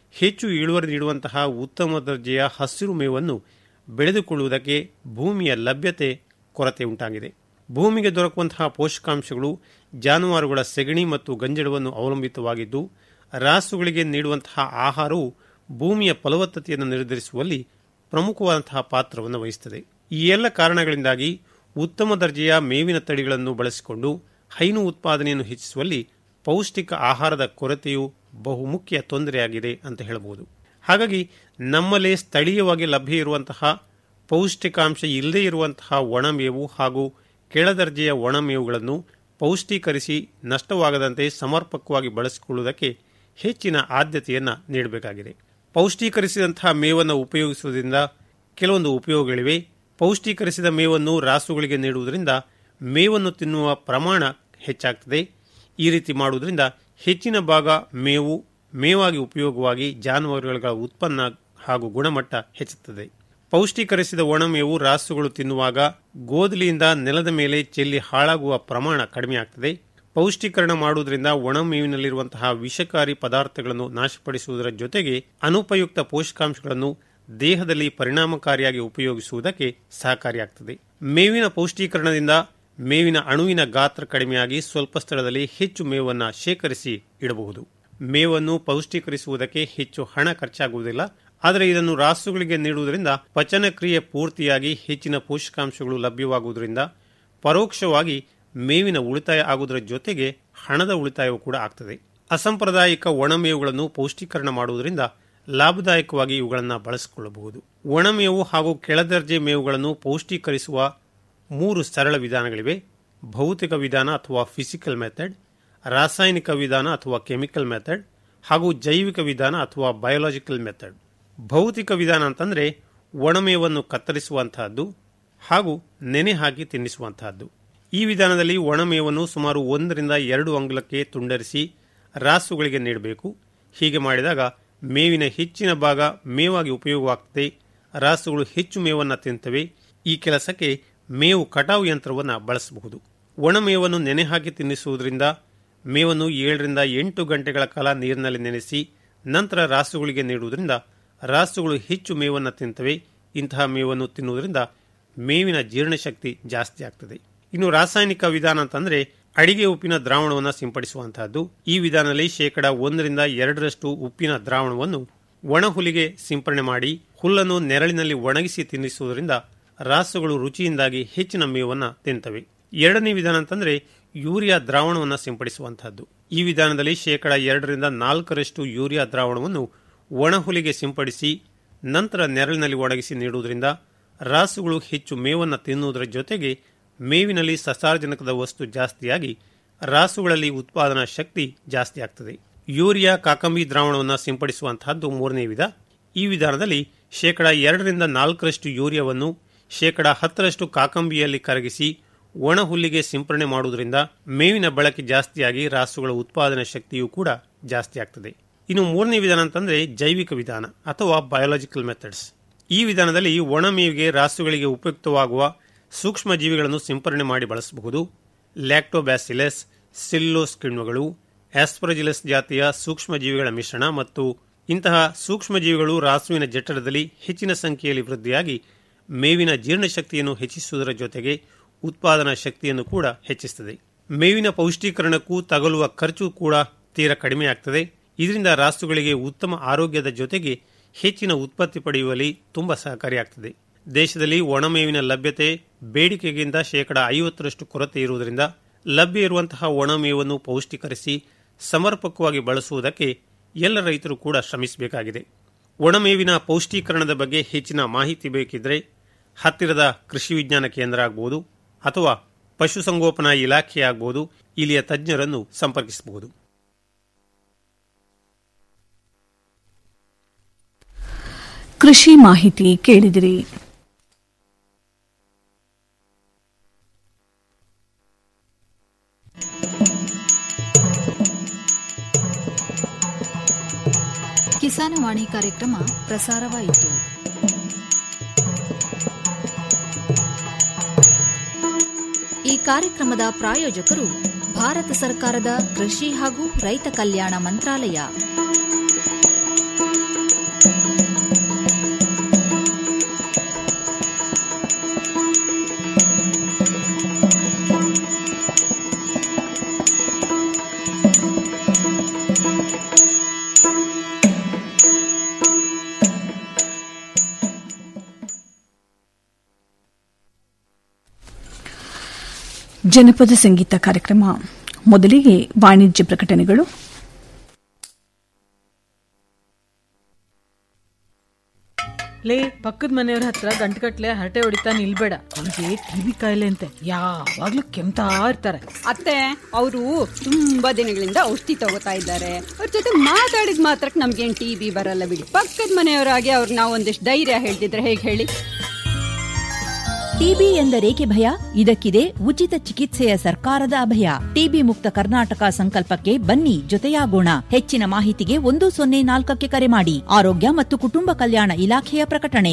Speaker 8: ಹೆಚ್ಚು ಇಳುವರಿ ನೀಡುವಂತಹ ಉತ್ತಮ ದರ್ಜೆಯ ಹಸಿರು ಮೇವನ್ನು ಬೆಳೆದುಕೊಳ್ಳುವುದಕ್ಕೆ ಭೂಮಿಯ ಲಭ್ಯತೆ ಕೊರತೆ ಉಂಟಾಗಿದೆ ಭೂಮಿಗೆ ದೊರಕುವಂತಹ ಪೋಷಕಾಂಶಗಳು ಜಾನುವಾರುಗಳ ಸೆಗಣಿ ಮತ್ತು ಗಂಜಳವನ್ನು ಅವಲಂಬಿತವಾಗಿದ್ದು ರಾಸುಗಳಿಗೆ ನೀಡುವಂತಹ ಆಹಾರವು ಭೂಮಿಯ ಫಲವತ್ತತೆಯನ್ನು ನಿರ್ಧರಿಸುವಲ್ಲಿ ಪ್ರಮುಖವಾದಂತಹ ಪಾತ್ರವನ್ನು ವಹಿಸುತ್ತದೆ ಈ ಎಲ್ಲ ಕಾರಣಗಳಿಂದಾಗಿ ಉತ್ತಮ ದರ್ಜೆಯ ಮೇವಿನ ತಳಿಗಳನ್ನು ಬಳಸಿಕೊಂಡು ಹೈನು ಉತ್ಪಾದನೆಯನ್ನು ಹೆಚ್ಚಿಸುವಲ್ಲಿ ಪೌಷ್ಟಿಕ ಆಹಾರದ ಕೊರತೆಯು ಬಹುಮುಖ್ಯ ತೊಂದರೆಯಾಗಿದೆ ಅಂತ ಹೇಳಬಹುದು ಹಾಗಾಗಿ ನಮ್ಮಲ್ಲೇ ಸ್ಥಳೀಯವಾಗಿ ಲಭ್ಯ ಇರುವಂತಹ ಪೌಷ್ಟಿಕಾಂಶ ಇಲ್ಲದೇ ಇರುವಂತಹ ಒಣಮೇವು ಹಾಗೂ ಕೆಳದರ್ಜೆಯ ಒಣಮೇವುಗಳನ್ನು ಪೌಷ್ಟೀಕರಿಸಿ ನಷ್ಟವಾಗದಂತೆ ಸಮರ್ಪಕವಾಗಿ ಬಳಸಿಕೊಳ್ಳುವುದಕ್ಕೆ ಹೆಚ್ಚಿನ ಆದ್ಯತೆಯನ್ನು ನೀಡಬೇಕಾಗಿದೆ ಪೌಷ್ಟೀಕರಿಸಿದಂತಹ ಮೇವನ್ನು ಉಪಯೋಗಿಸುವುದರಿಂದ ಕೆಲವೊಂದು ಉಪಯೋಗಗಳಿವೆ ಪೌಷ್ಟೀಕರಿಸಿದ ಮೇವನ್ನು ರಾಸುಗಳಿಗೆ ನೀಡುವುದರಿಂದ ಮೇವನ್ನು ತಿನ್ನುವ ಪ್ರಮಾಣ ಹೆಚ್ಚಾಗ್ತದೆ ಈ ರೀತಿ ಮಾಡುವುದರಿಂದ ಹೆಚ್ಚಿನ ಭಾಗ ಮೇವು ಮೇವಾಗಿ ಉಪಯೋಗವಾಗಿ ಜಾನುವಾರುಗಳ ಉತ್ಪನ್ನ ಹಾಗೂ ಗುಣಮಟ್ಟ ಹೆಚ್ಚುತ್ತದೆ ಪೌಷ್ಟೀಕರಿಸಿದ ಒಣಮೇವು ರಾಸುಗಳು ತಿನ್ನುವಾಗ ಗೋದಲಿಯಿಂದ ನೆಲದ ಮೇಲೆ ಚೆಲ್ಲಿ ಹಾಳಾಗುವ ಪ್ರಮಾಣ ಕಡಿಮೆಯಾಗ್ತದೆ ಪೌಷ್ಟೀಕರಣ ಮಾಡುವುದರಿಂದ ಒಣಮೇವಿನಲ್ಲಿರುವಂತಹ ವಿಷಕಾರಿ ಪದಾರ್ಥಗಳನ್ನು ನಾಶಪಡಿಸುವುದರ ಜೊತೆಗೆ ಅನುಪಯುಕ್ತ ಪೋಷಕಾಂಶಗಳನ್ನು ದೇಹದಲ್ಲಿ ಪರಿಣಾಮಕಾರಿಯಾಗಿ ಉಪಯೋಗಿಸುವುದಕ್ಕೆ ಸಹಕಾರಿಯಾಗ್ತದೆ ಮೇವಿನ ಪೌಷ್ಟೀಕರಣದಿಂದ ಮೇವಿನ ಅಣುವಿನ ಗಾತ್ರ ಕಡಿಮೆಯಾಗಿ ಸ್ವಲ್ಪ ಸ್ಥಳದಲ್ಲಿ ಹೆಚ್ಚು ಮೇವನ್ನು ಶೇಖರಿಸಿ ಇಡಬಹುದು ಮೇವನ್ನು ಪೌಷ್ಟೀಕರಿಸುವುದಕ್ಕೆ ಹೆಚ್ಚು ಹಣ ಖರ್ಚಾಗುವುದಿಲ್ಲ ಆದರೆ ಇದನ್ನು ರಾಸುಗಳಿಗೆ ನೀಡುವುದರಿಂದ ಪಚನ ಕ್ರಿಯೆ ಪೂರ್ತಿಯಾಗಿ ಹೆಚ್ಚಿನ ಪೋಷಕಾಂಶಗಳು ಲಭ್ಯವಾಗುವುದರಿಂದ ಪರೋಕ್ಷವಾಗಿ ಮೇವಿನ ಉಳಿತಾಯ ಆಗುವುದರ ಜೊತೆಗೆ ಹಣದ ಉಳಿತಾಯವೂ ಕೂಡ ಆಗ್ತದೆ ಅಸಾಂಪ್ರದಾಯಿಕ ಒಣಮೇವುಗಳನ್ನು ಪೌಷ್ಟೀಕರಣ ಮಾಡುವುದರಿಂದ ಲಾಭದಾಯಕವಾಗಿ ಇವುಗಳನ್ನು ಬಳಸಿಕೊಳ್ಳಬಹುದು ಒಣಮೇವು ಹಾಗೂ ಕೆಳದರ್ಜೆ ಮೇವುಗಳನ್ನು ಪೌಷ್ಟೀಕರಿಸುವ ಮೂರು ಸರಳ ವಿಧಾನಗಳಿವೆ ಭೌತಿಕ ವಿಧಾನ ಅಥವಾ ಫಿಸಿಕಲ್ ಮೆಥಡ್ ರಾಸಾಯನಿಕ ವಿಧಾನ ಅಥವಾ ಕೆಮಿಕಲ್ ಮೆಥಡ್ ಹಾಗೂ ಜೈವಿಕ ವಿಧಾನ ಅಥವಾ ಬಯೋಲಾಜಿಕಲ್ ಮೆಥಡ್ ಭೌತಿಕ ವಿಧಾನ ಅಂತಂದ್ರೆ ಒಣಮೇವನ್ನು ಕತ್ತರಿಸುವಂತಹದ್ದು ಹಾಗೂ ನೆನೆ ಹಾಕಿ ತಿನ್ನಿಸುವಂತಹದ್ದು ಈ ವಿಧಾನದಲ್ಲಿ ಒಣಮೇವನ್ನು ಸುಮಾರು ಒಂದರಿಂದ ಎರಡು ಅಂಗುಲಕ್ಕೆ ತುಂಡರಿಸಿ ರಾಸುಗಳಿಗೆ ನೀಡಬೇಕು ಹೀಗೆ ಮಾಡಿದಾಗ ಮೇವಿನ ಹೆಚ್ಚಿನ ಭಾಗ ಮೇವಾಗಿ ಉಪಯೋಗವಾಗ್ತದೆ ರಾಸುಗಳು ಹೆಚ್ಚು ಮೇವನ್ನು ತಿಂತವೆ ಈ ಕೆಲಸಕ್ಕೆ ಮೇವು ಕಟಾವು ಯಂತ್ರವನ್ನು ಬಳಸಬಹುದು ಒಣಮೇವನ್ನು ನೆನೆ ಹಾಕಿ ತಿನ್ನಿಸುವುದರಿಂದ ಮೇವನ್ನು ಏಳರಿಂದ ಎಂಟು ಗಂಟೆಗಳ ಕಾಲ ನೀರಿನಲ್ಲಿ ನೆನೆಸಿ ನಂತರ ರಾಸುಗಳಿಗೆ ನೀಡುವುದರಿಂದ ರಾಸುಗಳು ಹೆಚ್ಚು ಮೇವನ್ನು ತಿಂತವೆ ಇಂತಹ ಮೇವನ್ನು ತಿನ್ನುವುದರಿಂದ ಮೇವಿನ ಜೀರ್ಣಶಕ್ತಿ ಜಾಸ್ತಿ ಆಗ್ತದೆ ಇನ್ನು ರಾಸಾಯನಿಕ ವಿಧಾನ ಅಂತಂದ್ರೆ ಅಡಿಗೆ ಉಪ್ಪಿನ ದ್ರಾವಣವನ್ನು ಸಿಂಪಡಿಸುವಂತಹದ್ದು ಈ ವಿಧಾನದಲ್ಲಿ ಶೇಕಡ ಒಂದರಿಂದ ಎರಡರಷ್ಟು ಉಪ್ಪಿನ ದ್ರಾವಣವನ್ನು ಒಣ ಹುಲಿಗೆ ಸಿಂಪರಣೆ ಮಾಡಿ ಹುಲ್ಲನ್ನು ನೆರಳಿನಲ್ಲಿ ಒಣಗಿಸಿ ತಿನ್ನಿಸುವುದರಿಂದ ರಾಸುಗಳು ರುಚಿಯಿಂದಾಗಿ ಹೆಚ್ಚಿನ ಮೇವನ್ನು ತಿಂತವೆ ಎರಡನೇ ವಿಧಾನ ಅಂತಂದ್ರೆ ಯೂರಿಯಾ ದ್ರಾವಣವನ್ನು ಸಿಂಪಡಿಸುವಂತಹದ್ದು ಈ ವಿಧಾನದಲ್ಲಿ ಶೇಕಡ ಎರಡರಿಂದ ನಾಲ್ಕರಷ್ಟು ಯೂರಿಯಾ ದ್ರಾವಣವನ್ನು ಒಣ ಹುಲಿಗೆ ಸಿಂಪಡಿಸಿ ನಂತರ ನೆರಳಿನಲ್ಲಿ ಒಣಗಿಸಿ ನೀಡುವುದರಿಂದ ರಾಸುಗಳು ಹೆಚ್ಚು ಮೇವನ್ನು ತಿನ್ನುವುದರ ಜೊತೆಗೆ ಮೇವಿನಲ್ಲಿ ಸಸಾರಜನಕದ ವಸ್ತು ಜಾಸ್ತಿಯಾಗಿ ರಾಸುಗಳಲ್ಲಿ ಉತ್ಪಾದನಾ ಶಕ್ತಿ ಜಾಸ್ತಿ ಆಗ್ತದೆ ಯೂರಿಯಾ ಕಾಕಂಬಿ ದ್ರಾವಣವನ್ನು ಸಿಂಪಡಿಸುವಂತಹದ್ದು ಮೂರನೇ ವಿಧ ಈ ವಿಧಾನದಲ್ಲಿ ಶೇಕಡ ಎರಡರಿಂದ ನಾಲ್ಕರಷ್ಟು ಯೂರಿಯಾವನ್ನು ಶೇಕಡ ಹತ್ತರಷ್ಟು ಕಾಕಂಬಿಯಲ್ಲಿ ಕರಗಿಸಿ ಒಣ ಹುಲ್ಲಿಗೆ ಸಿಂಪರಣೆ ಮಾಡುವುದರಿಂದ ಮೇವಿನ ಬಳಕೆ ಜಾಸ್ತಿಯಾಗಿ ರಾಸುಗಳ ಉತ್ಪಾದನಾ ಶಕ್ತಿಯೂ ಕೂಡ ಜಾಸ್ತಿ ಆಗ್ತದೆ ಇನ್ನು ಮೂರನೇ ವಿಧಾನ ಅಂತಂದ್ರೆ ಜೈವಿಕ ವಿಧಾನ ಅಥವಾ ಬಯೋಲಾಜಿಕಲ್ ಮೆಥಡ್ಸ್ ಈ ವಿಧಾನದಲ್ಲಿ ಒಣ ಮೇವಿಗೆ ರಾಸುಗಳಿಗೆ ಉಪಯುಕ್ತವಾಗುವ ಸೂಕ್ಷ್ಮ ಜೀವಿಗಳನ್ನು ಸಿಂಪರಣೆ ಮಾಡಿ ಬಳಸಬಹುದು ಲ್ಯಾಕ್ಟೋಬ್ಯಾಸಿಲಸ್ ಸಿಲ್ಲೋಸ್ ಕಿಣ್ವಗಳು ಆಸ್ಪರಜಿಲಸ್ ಜಾತಿಯ ಸೂಕ್ಷ್ಮ ಜೀವಿಗಳ ಮಿಶ್ರಣ ಮತ್ತು ಇಂತಹ ಸೂಕ್ಷ್ಮ ಜೀವಿಗಳು ರಾಸುವಿನ ಜಠರದಲ್ಲಿ ಹೆಚ್ಚಿನ ಸಂಖ್ಯೆಯಲ್ಲಿ ವೃದ್ಧಿಯಾಗಿ ಮೇವಿನ ಜೀರ್ಣಶಕ್ತಿಯನ್ನು ಹೆಚ್ಚಿಸುವುದರ ಜೊತೆಗೆ ಉತ್ಪಾದನಾ ಶಕ್ತಿಯನ್ನು ಕೂಡ ಹೆಚ್ಚಿಸುತ್ತದೆ ಮೇವಿನ ಪೌಷ್ಟೀಕರಣಕ್ಕೂ ತಗಲುವ ಖರ್ಚು ಕೂಡ ತೀರ ಕಡಿಮೆಯಾಗ್ತದೆ ಇದರಿಂದ ರಾಸುಗಳಿಗೆ ಉತ್ತಮ ಆರೋಗ್ಯದ ಜೊತೆಗೆ ಹೆಚ್ಚಿನ ಉತ್ಪತ್ತಿ ಪಡೆಯುವಲ್ಲಿ ತುಂಬಾ ಸಹಕಾರಿಯಾಗ್ತದೆ ದೇಶದಲ್ಲಿ ಒಣಮೇವಿನ ಲಭ್ಯತೆ ಬೇಡಿಕೆಗಿಂತ ಶೇಕಡ ಐವತ್ತರಷ್ಟು ಕೊರತೆ ಇರುವುದರಿಂದ ಲಭ್ಯ ಇರುವಂತಹ ಒಣಮೇವನ್ನು ಪೌಷ್ಟೀಕರಿಸಿ ಸಮರ್ಪಕವಾಗಿ ಬಳಸುವುದಕ್ಕೆ ಎಲ್ಲ ರೈತರು ಕೂಡ ಶ್ರಮಿಸಬೇಕಾಗಿದೆ ಒಣಮೇವಿನ ಪೌಷ್ಟೀಕರಣದ ಬಗ್ಗೆ ಹೆಚ್ಚಿನ ಮಾಹಿತಿ ಬೇಕಿದ್ರೆ ಹತ್ತಿರದ ಕೃಷಿ ವಿಜ್ಞಾನ ಕೇಂದ್ರ ಆಗಬಹುದು ಅಥವಾ ಪಶುಸಂಗೋಪನಾ ಇಲಾಖೆ ಆಗಬಹುದು ಇಲ್ಲಿಯ ತಜ್ಞರನ್ನು ಸಂಪರ್ಕಿಸಬಹುದು
Speaker 1: ಕೃಷಿ ಮಾಹಿತಿ ಕೇಳಿದಿರಿ
Speaker 4: ಕಿಸಾನವಾಣಿ ಕಾರ್ಯಕ್ರಮ ಪ್ರಸಾರವಾಯಿತು ಈ ಕಾರ್ಯಕ್ರಮದ ಪ್ರಾಯೋಜಕರು ಭಾರತ ಸರ್ಕಾರದ ಕೃಷಿ ಹಾಗೂ ರೈತ ಕಲ್ಯಾಣ ಮಂತ್ರಾಲಯ
Speaker 1: ಜನಪದ ಸಂಗೀತ ಕಾರ್ಯಕ್ರಮ ಮೊದಲಿಗೆ ವಾಣಿಜ್ಯ ಪ್ರಕಟಣೆಗಳು
Speaker 13: ಲೇ ಪಕ್ಕದ ಮನೆಯವ್ರ ಹತ್ರ ಗಂಟುಗಟ್ಲೆ ಹರಟೆ ಹೊಡಿತಾ ನಿಲ್ಬೇಡ ಅವ್ರಿಗೆ ಟಿವಿ ಕಾಯಿಲೆ ಅಂತೆ ಯಾವಾಗ್ಲೂ ಕೆಮ್ತಾ ಇರ್ತಾರೆ
Speaker 14: ಅತ್ತೆ ಅವರು ತುಂಬಾ ದಿನಗಳಿಂದ ಔಷಧಿ ತಗೋತಾ ಇದ್ದಾರೆ ಅವ್ರ ಜೊತೆ ಮಾತಾಡಿದ ಮಾತ್ರಕ್ಕೆ ನಮ್ಗೇನ್ ಟಿ ಬಿ ಬರಲ್ಲ ಬಿಡಿ ಪಕ್ಕದ ಮನೆಯವರಾಗಿ ಅವ್ರಿಗೆ ನಾವು ಒಂದಿಷ್ಟು ಧೈರ್ಯ ಹೇಳ್ತಿದ್ರೆ ಹೇಗೆ ಹೇಳಿ
Speaker 15: ಟಿಬಿ ಎಂದರೇಕೆ ಭಯ ಇದಕ್ಕಿದೆ ಉಚಿತ ಚಿಕಿತ್ಸೆಯ ಸರ್ಕಾರದ ಅಭಯ ಟಿಬಿ ಮುಕ್ತ ಕರ್ನಾಟಕ ಸಂಕಲ್ಪಕ್ಕೆ ಬನ್ನಿ ಜೊತೆಯಾಗೋಣ ಹೆಚ್ಚಿನ ಮಾಹಿತಿಗೆ ಒಂದು ಸೊನ್ನೆ ನಾಲ್ಕಕ್ಕೆ ಕರೆ ಮಾಡಿ ಆರೋಗ್ಯ ಮತ್ತು ಕುಟುಂಬ ಕಲ್ಯಾಣ ಇಲಾಖೆಯ ಪ್ರಕಟಣೆ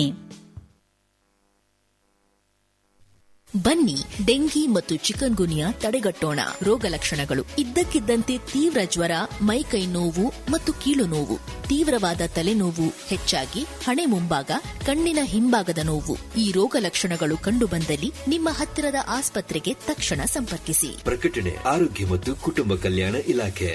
Speaker 16: ಬನ್ನಿ ಡೆಂಗಿ ಮತ್ತು ಚಿಕನ್ ಗುನಿಯಾ ತಡೆಗಟ್ಟೋಣ ರೋಗ ಲಕ್ಷಣಗಳು ಇದ್ದಕ್ಕಿದ್ದಂತೆ ತೀವ್ರ ಜ್ವರ ಮೈಕೈ ನೋವು ಮತ್ತು ಕೀಲು ನೋವು ತೀವ್ರವಾದ ತಲೆನೋವು ಹೆಚ್ಚಾಗಿ ಹಣೆ ಮುಂಭಾಗ ಕಣ್ಣಿನ ಹಿಂಭಾಗದ ನೋವು ಈ ರೋಗ ಲಕ್ಷಣಗಳು ಕಂಡುಬಂದಲ್ಲಿ ನಿಮ್ಮ ಹತ್ತಿರದ ಆಸ್ಪತ್ರೆಗೆ ತಕ್ಷಣ ಸಂಪರ್ಕಿಸಿ
Speaker 3: ಪ್ರಕಟಣೆ ಆರೋಗ್ಯ ಮತ್ತು ಕುಟುಂಬ ಕಲ್ಯಾಣ ಇಲಾಖೆ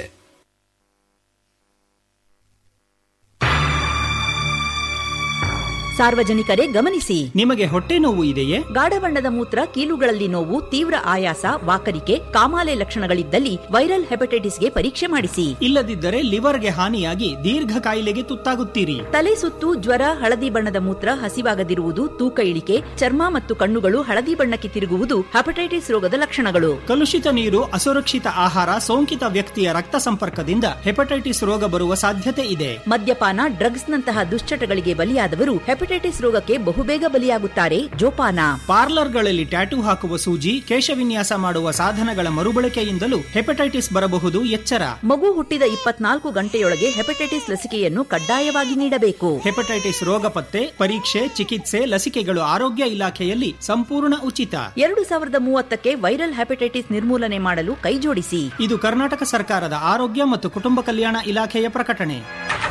Speaker 15: ಸಾರ್ವಜನಿಕರೇ ಗಮನಿಸಿ
Speaker 17: ನಿಮಗೆ ಹೊಟ್ಟೆ ನೋವು ಇದೆಯೇ
Speaker 15: ಗಾಢ ಬಣ್ಣದ ಮೂತ್ರ ಕೀಲುಗಳಲ್ಲಿ ನೋವು ತೀವ್ರ ಆಯಾಸ ವಾಕರಿಕೆ ಕಾಮಾಲೆ ಲಕ್ಷಣಗಳಿದ್ದಲ್ಲಿ ವೈರಲ್ ಹೆಪಟೈಟಿಸ್ಗೆ ಪರೀಕ್ಷೆ ಮಾಡಿಸಿ
Speaker 17: ಇಲ್ಲದಿದ್ದರೆ ಲಿವರ್ಗೆ ಹಾನಿಯಾಗಿ ದೀರ್ಘ ಕಾಯಿಲೆಗೆ ತುತ್ತಾಗುತ್ತೀರಿ
Speaker 15: ತಲೆ ಸುತ್ತು ಜ್ವರ ಹಳದಿ ಬಣ್ಣದ ಮೂತ್ರ ಹಸಿವಾಗದಿರುವುದು ತೂಕ ಇಳಿಕೆ ಚರ್ಮ ಮತ್ತು ಕಣ್ಣುಗಳು ಹಳದಿ ಬಣ್ಣಕ್ಕೆ ತಿರುಗುವುದು ಹೆಪಟೈಟಿಸ್ ರೋಗದ ಲಕ್ಷಣಗಳು
Speaker 17: ಕಲುಷಿತ ನೀರು ಅಸುರಕ್ಷಿತ ಆಹಾರ ಸೋಂಕಿತ ವ್ಯಕ್ತಿಯ ರಕ್ತ ಸಂಪರ್ಕದಿಂದ ಹೆಪಟೈಟಿಸ್ ರೋಗ ಬರುವ ಸಾಧ್ಯತೆ ಇದೆ
Speaker 15: ಮದ್ಯಪಾನ ಡ್ರಗ್ಸ್ನಂತಹ ದುಶ್ಚಟಗಳಿಗೆ ಬಲಿಯಾದವರು ಹೆಪಟೈಟಿಸ್ ರೋಗಕ್ಕೆ ಬಹುಬೇಗ ಬಲಿಯಾಗುತ್ತಾರೆ ಜೋಪಾನ
Speaker 17: ಪಾರ್ಲರ್ಗಳಲ್ಲಿ ಟ್ಯಾಟೂ ಹಾಕುವ ಸೂಜಿ ಕೇಶವಿನ್ಯಾಸ ಮಾಡುವ ಸಾಧನಗಳ ಮರುಬಳಕೆಯಿಂದಲೂ ಹೆಪಟೈಟಿಸ್ ಬರಬಹುದು ಎಚ್ಚರ
Speaker 15: ಮಗು ಹುಟ್ಟಿದ ಇಪ್ಪತ್ನಾಲ್ಕು ಗಂಟೆಯೊಳಗೆ ಹೆಪಟೈಟಿಸ್ ಲಸಿಕೆಯನ್ನು ಕಡ್ಡಾಯವಾಗಿ ನೀಡಬೇಕು
Speaker 17: ಹೆಪಟೈಟಿಸ್ ರೋಗ ಪತ್ತೆ ಪರೀಕ್ಷೆ ಚಿಕಿತ್ಸೆ ಲಸಿಕೆಗಳು ಆರೋಗ್ಯ ಇಲಾಖೆಯಲ್ಲಿ ಸಂಪೂರ್ಣ ಉಚಿತ
Speaker 15: ಎರಡು ಸಾವಿರದ ಮೂವತ್ತಕ್ಕೆ ವೈರಲ್ ಹೆಪಟೈಟಿಸ್ ನಿರ್ಮೂಲನೆ ಮಾಡಲು ಕೈಜೋಡಿಸಿ
Speaker 17: ಇದು ಕರ್ನಾಟಕ ಸರ್ಕಾರದ ಆರೋಗ್ಯ ಮತ್ತು ಕುಟುಂಬ ಕಲ್ಯಾಣ ಇಲಾಖೆಯ ಪ್ರಕಟಣೆ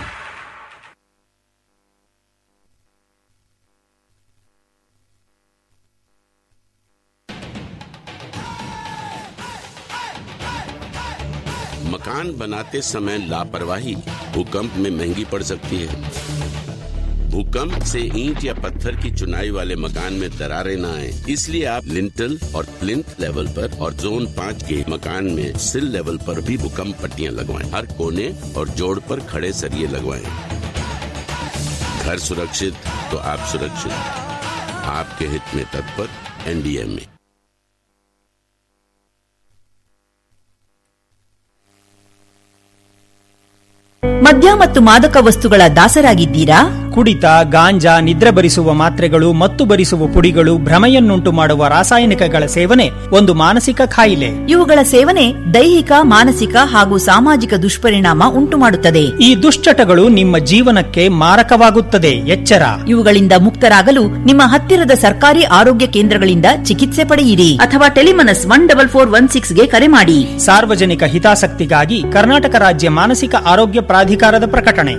Speaker 18: मकान बनाते समय लापरवाही भूकंप में महंगी पड़ सकती है भूकंप से ईंट या पत्थर की चुनाई वाले मकान में दरारें न आए इसलिए आप लिंटल और प्लिंथ लेवल पर और जोन पाँच के मकान में सिल लेवल पर भी भूकंप पट्टियां लगवाएं हर कोने और जोड़ पर खड़े सरिये लगवाएं घर सुरक्षित तो आप सुरक्षित आपके हित में तत्पर एनडीए में
Speaker 15: ಮದ್ಯ ಮತ್ತು ಮಾದಕ ವಸ್ತುಗಳ ದಾಸರಾಗಿದ್ದೀರಾ
Speaker 17: ಕುಡಿತ ಗಾಂಜಾ ನಿದ್ರೆ ಬರಿಸುವ ಮಾತ್ರೆಗಳು ಮತ್ತು ಬರಿಸುವ ಪುಡಿಗಳು ಭ್ರಮೆಯನ್ನುಂಟು ಮಾಡುವ ರಾಸಾಯನಿಕಗಳ ಸೇವನೆ ಒಂದು ಮಾನಸಿಕ ಕಾಯಿಲೆ
Speaker 15: ಇವುಗಳ ಸೇವನೆ ದೈಹಿಕ ಮಾನಸಿಕ ಹಾಗೂ ಸಾಮಾಜಿಕ ದುಷ್ಪರಿಣಾಮ ಉಂಟುಮಾಡುತ್ತದೆ
Speaker 17: ಈ ದುಶ್ಚಟಗಳು ನಿಮ್ಮ ಜೀವನಕ್ಕೆ ಮಾರಕವಾಗುತ್ತದೆ ಎಚ್ಚರ
Speaker 15: ಇವುಗಳಿಂದ ಮುಕ್ತರಾಗಲು ನಿಮ್ಮ ಹತ್ತಿರದ ಸರ್ಕಾರಿ ಆರೋಗ್ಯ ಕೇಂದ್ರಗಳಿಂದ ಚಿಕಿತ್ಸೆ ಪಡೆಯಿರಿ ಅಥವಾ Telemanas one double four one ಸಿಕ್ಸ್ಗೆ ಕರೆ ಮಾಡಿ
Speaker 17: ಸಾರ್ವಜನಿಕ ಹಿತಾಸಕ್ತಿಗಾಗಿ ಕರ್ನಾಟಕ ರಾಜ್ಯ ಮಾನಸಿಕ ಆರೋಗ್ಯ ಪ್ರಾಧಿಕಾರದ ಪ್ರಕಟಣೆ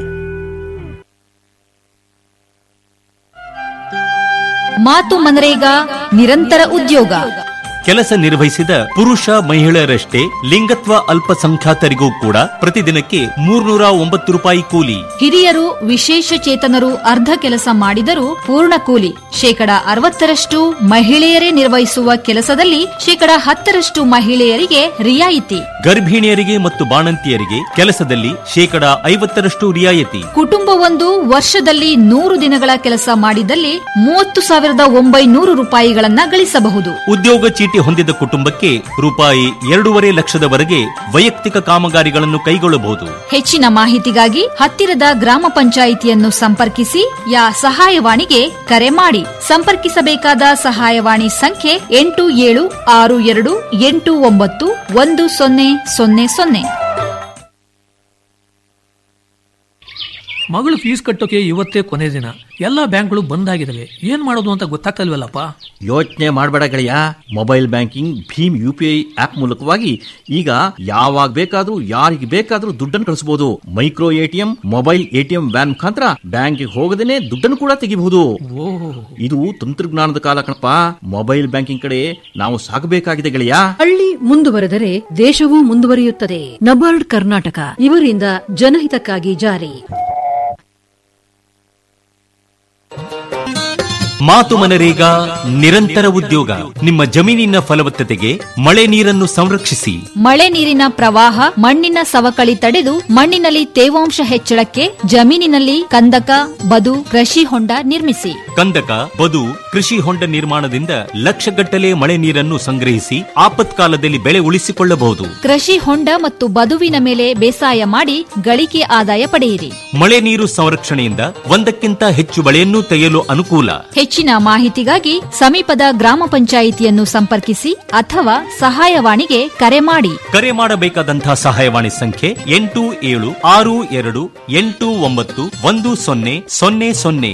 Speaker 4: ಮಾತು ಮನರೇಗಾ ನಿರಂತರ ಉದ್ಯೋಗ
Speaker 19: ಕೆಲಸ ನಿರ್ವಹಿಸಿದ ಪುರುಷ ಮಹಿಳೆಯರಷ್ಟೇ ಲಿಂಗತ್ವ ಅಲ್ಪಸಂಖ್ಯಾತರಿಗೂ ಕೂಡ ಪ್ರತಿದಿನಕ್ಕೆ ಮೂರ್ನೂರ ಒಂಬತ್ತು ರೂಪಾಯಿ ಕೂಲಿ
Speaker 4: ಹಿರಿಯರು ವಿಶೇಷ ಚೇತನರು ಅರ್ಧ ಕೆಲಸ ಮಾಡಿದರೂ ಪೂರ್ಣ ಕೂಲಿ ಶೇಕಡ ಅರವತ್ತರಷ್ಟು ಮಹಿಳೆಯರೇ ನಿರ್ವಹಿಸುವ ಕೆಲಸದಲ್ಲಿ ಶೇಕಡ ಹತ್ತರಷ್ಟು ಮಹಿಳೆಯರಿಗೆ ರಿಯಾಯಿತಿ
Speaker 19: ಗರ್ಭಿಣಿಯರಿಗೆ ಮತ್ತು ಬಾಣಂತಿಯರಿಗೆ ಕೆಲಸದಲ್ಲಿ ಶೇಕಡ ಐವತ್ತರಷ್ಟು ರಿಯಾಯಿತಿ
Speaker 4: ಕುಟುಂಬವೊಂದು ವರ್ಷದಲ್ಲಿ ನೂರು ದಿನಗಳ ಕೆಲಸ ಮಾಡಿದಲ್ಲಿ ಮೂವತ್ತು ಸಾವಿರದ ಒಂಬೈನೂರು ರೂಪಾಯಿಗಳನ್ನ ಗಳಿಸಬಹುದು
Speaker 19: ಉದ್ಯೋಗ ಚೀಟಿ ಹೊಂದಿದ ಕುಟುಂಬಕ್ಕೆ ರೂಪಾಯಿ ಎರಡೂವರೆ ಲಕ್ಷದವರೆಗೆ ವೈಯಕ್ತಿಕ ಕಾಮಗಾರಿಗಳನ್ನು ಕೈಗೊಳ್ಳಬಹುದು
Speaker 4: ಹೆಚ್ಚಿನ ಮಾಹಿತಿಗಾಗಿ ಹತ್ತಿರದ ಗ್ರಾಮ ಪಂಚಾಯಿತಿಯನ್ನು ಸಂಪರ್ಕಿಸಿ ಯಾ ಸಹಾಯವಾಣಿಗೆ ಕರೆ ಮಾಡಿ ಸಂಪರ್ಕಿಸಬೇಕಾದ ಸಹಾಯವಾಣಿ ಸಂಖ್ಯೆ ಎಂಟು ಏಳು ಆರು ಎರಡು ಎಂಟು ಒಂಬತ್ತು ಒಂದು ಸೊನ್ನೆ ಸೊನ್ನೆ ಸೊನ್ನೆ
Speaker 20: ಮಗಳು ಫೀಸ್ ಕಟ್ಟೋಕೆ ಇವತ್ತೇ ಕೊನೆ ದಿನ ಎಲ್ಲಾ ಬ್ಯಾಂಕ್ಗಳು ಬಂದ್ ಆಗಿದಾವೆ ಏನ್ ಮಾಡೋದು ಅಂತ ಗೊತ್ತಾಗ್ತಲ್ವಲ್ಲಪ್ಪ
Speaker 21: ಯೋಚನೆ ಮಾಡಬೇಡ ಗೆಳೆಯ ಮೊಬೈಲ್ ಬ್ಯಾಂಕಿಂಗ್ ಭೀಮ್ ಯು ಪಿ ಐ ಆಪ್ ಮೂಲಕವಾಗಿ ಈಗ ಯಾವಾಗ ಬೇಕಾದ್ರೂ ಯಾರಿಗೆ ಬೇಕಾದ್ರೂ ದುಡ್ಡನ್ನು ಕಳಿಸಬಹುದು micro ATM mobile ATM van ಮುಖಾಂತರ ಬ್ಯಾಂಕ್ಗೆ ಹೋಗದೇನೆ ದುಡ್ಡನ್ನು ಕೂಡ ತೆಗಿಬಹುದು ಇದು ತಂತ್ರಜ್ಞಾನದ ಕಾಲ ಕಣಪ್ಪ ಮೊಬೈಲ್ ಬ್ಯಾಂಕಿಂಗ್ ಕಡೆ ನಾವು ಸಾಗಬೇಕಾಗಿದೆ ಗೆಳೆಯ
Speaker 22: ಹಳ್ಳಿ ಮುಂದುವರೆದರೆ ದೇಶವೂ ಮುಂದುವರಿಯುತ್ತದೆ ನಬಾರ್ಡ್ ಕರ್ನಾಟಕ ಇವರಿಂದ ಜನಹಿತಕ್ಕಾಗಿ ಜಾರಿ
Speaker 19: ಮಾತು ಮನರೇಗಾ ನಿರಂತರ ಉದ್ಯೋಗ ನಿಮ್ಮ ಜಮೀನಿನ ಫಲವತ್ತತೆಗೆ ಮಳೆ ನೀರನ್ನು ಸಂರಕ್ಷಿಸಿ
Speaker 4: ಮಳೆ ನೀರಿನ ಪ್ರವಾಹ ಮಣ್ಣಿನ ಸವಕಳಿ ತಡೆದು ಮಣ್ಣಿನಲ್ಲಿ ತೇವಾಂಶ ಹೆಚ್ಚಳಕ್ಕೆ ಜಮೀನಿನಲ್ಲಿ ಕಂದಕ ಬದು ಕೃಷಿ ಹೊಂಡ ನಿರ್ಮಿಸಿ
Speaker 19: ಕಂದಕ ಬದು ಕೃಷಿ ಹೊಂಡ ನಿರ್ಮಾಣದಿಂದ ಲಕ್ಷಗಟ್ಟಲೆ ಮಳೆ ನೀರನ್ನು ಸಂಗ್ರಹಿಸಿ ಆಪತ್ಕಾಲದಲ್ಲಿ ಬೆಳೆ ಉಳಿಸಿಕೊಳ್ಳಬಹುದು
Speaker 4: ಕೃಷಿ ಹೊಂಡ ಮತ್ತು ಬದುವಿನ ಮೇಲೆ ಬೇಸಾಯ ಮಾಡಿ ಗಳಿಕೆ ಆದಾಯ ಪಡೆಯಿರಿ
Speaker 19: ಮಳೆ ನೀರು ಸಂರಕ್ಷಣೆಯಿಂದ ಒಂದಕ್ಕಿಂತ ಹೆಚ್ಚು ಬೆಳೆಯನ್ನು ತೆಗೆಯಲು ಅನುಕೂಲ
Speaker 4: ಹೆಚ್ಚಿನ ಮಾಹಿತಿಗಾಗಿ ಸಮೀಪದ ಗ್ರಾಮ ಪಂಚಾಯಿತಿಯನ್ನು ಸಂಪರ್ಕಿಸಿ ಅಥವಾ ಸಹಾಯವಾಣಿಗೆ ಕರೆ ಮಾಡಿ
Speaker 19: ಕರೆ ಮಾಡಬೇಕಾದಂತಹ ಸಹಾಯವಾಣಿ ಸಂಖ್ಯೆ ಎಂಟು ಏಳು ಆರು ಎರಡು ಎಂಟು ಒಂಬತ್ತು ಒಂದು ಸೊನ್ನೆ ಸೊನ್ನೆ ಸೊನ್ನೆ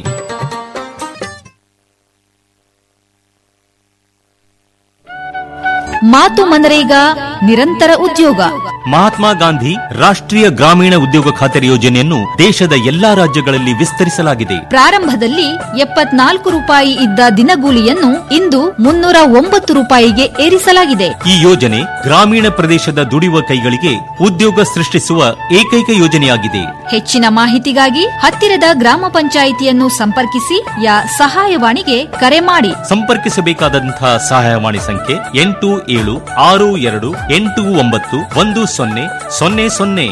Speaker 4: ಮಾತು ಮನರೇಗಾ ನಿರಂತರ ಉದ್ಯೋಗ
Speaker 19: ಮಹಾತ್ಮ ಗಾಂಧಿ ರಾಷ್ಟ್ರೀಯ ಗ್ರಾಮೀಣ ಉದ್ಯೋಗ ಖಾತರಿ ಯೋಜನೆಯನ್ನು ದೇಶದ ಎಲ್ಲಾ ರಾಜ್ಯಗಳಲ್ಲಿ ವಿಸ್ತರಿಸಲಾಗಿದೆ
Speaker 4: ಪ್ರಾರಂಭದಲ್ಲಿ ಎಪ್ಪತ್ನಾಲ್ಕು ರೂಪಾಯಿ ಇದ್ದ ದಿನಗೂಲಿಯನ್ನು ಇಂದು ಮುನ್ನೂರ ಒಂಬತ್ತು ರೂಪಾಯಿಗೆ ಏರಿಸಲಾಗಿದೆ
Speaker 19: ಈ ಯೋಜನೆ ಗ್ರಾಮೀಣ ಪ್ರದೇಶದ ದುಡಿಯುವ ಕೈಗಳಿಗೆ ಉದ್ಯೋಗ ಸೃಷ್ಟಿಸುವ ಏಕೈಕ ಯೋಜನೆಯಾಗಿದೆ
Speaker 4: ಹೆಚ್ಚಿನ ಮಾಹಿತಿಗಾಗಿ ಹತ್ತಿರದ ಗ್ರಾಮ ಪಂಚಾಯಿತಿಯನ್ನು ಸಂಪರ್ಕಿಸಿ ಯಾ ಸಹಾಯವಾಣಿಗೆ ಕರೆ ಮಾಡಿ
Speaker 19: ಸಂಪರ್ಕಿಸಬೇಕಾದಂತಹ ಸಹಾಯವಾಣಿ ಸಂಖ್ಯೆ ಎಂಟು ಏಳು ಆರು ಎರಡು ಎಂಟು ಒಂಬತ್ತು ಒಂದು ಸೊನ್ನೆ ಸೊನ್ನೆ ಸೊನ್ನೆ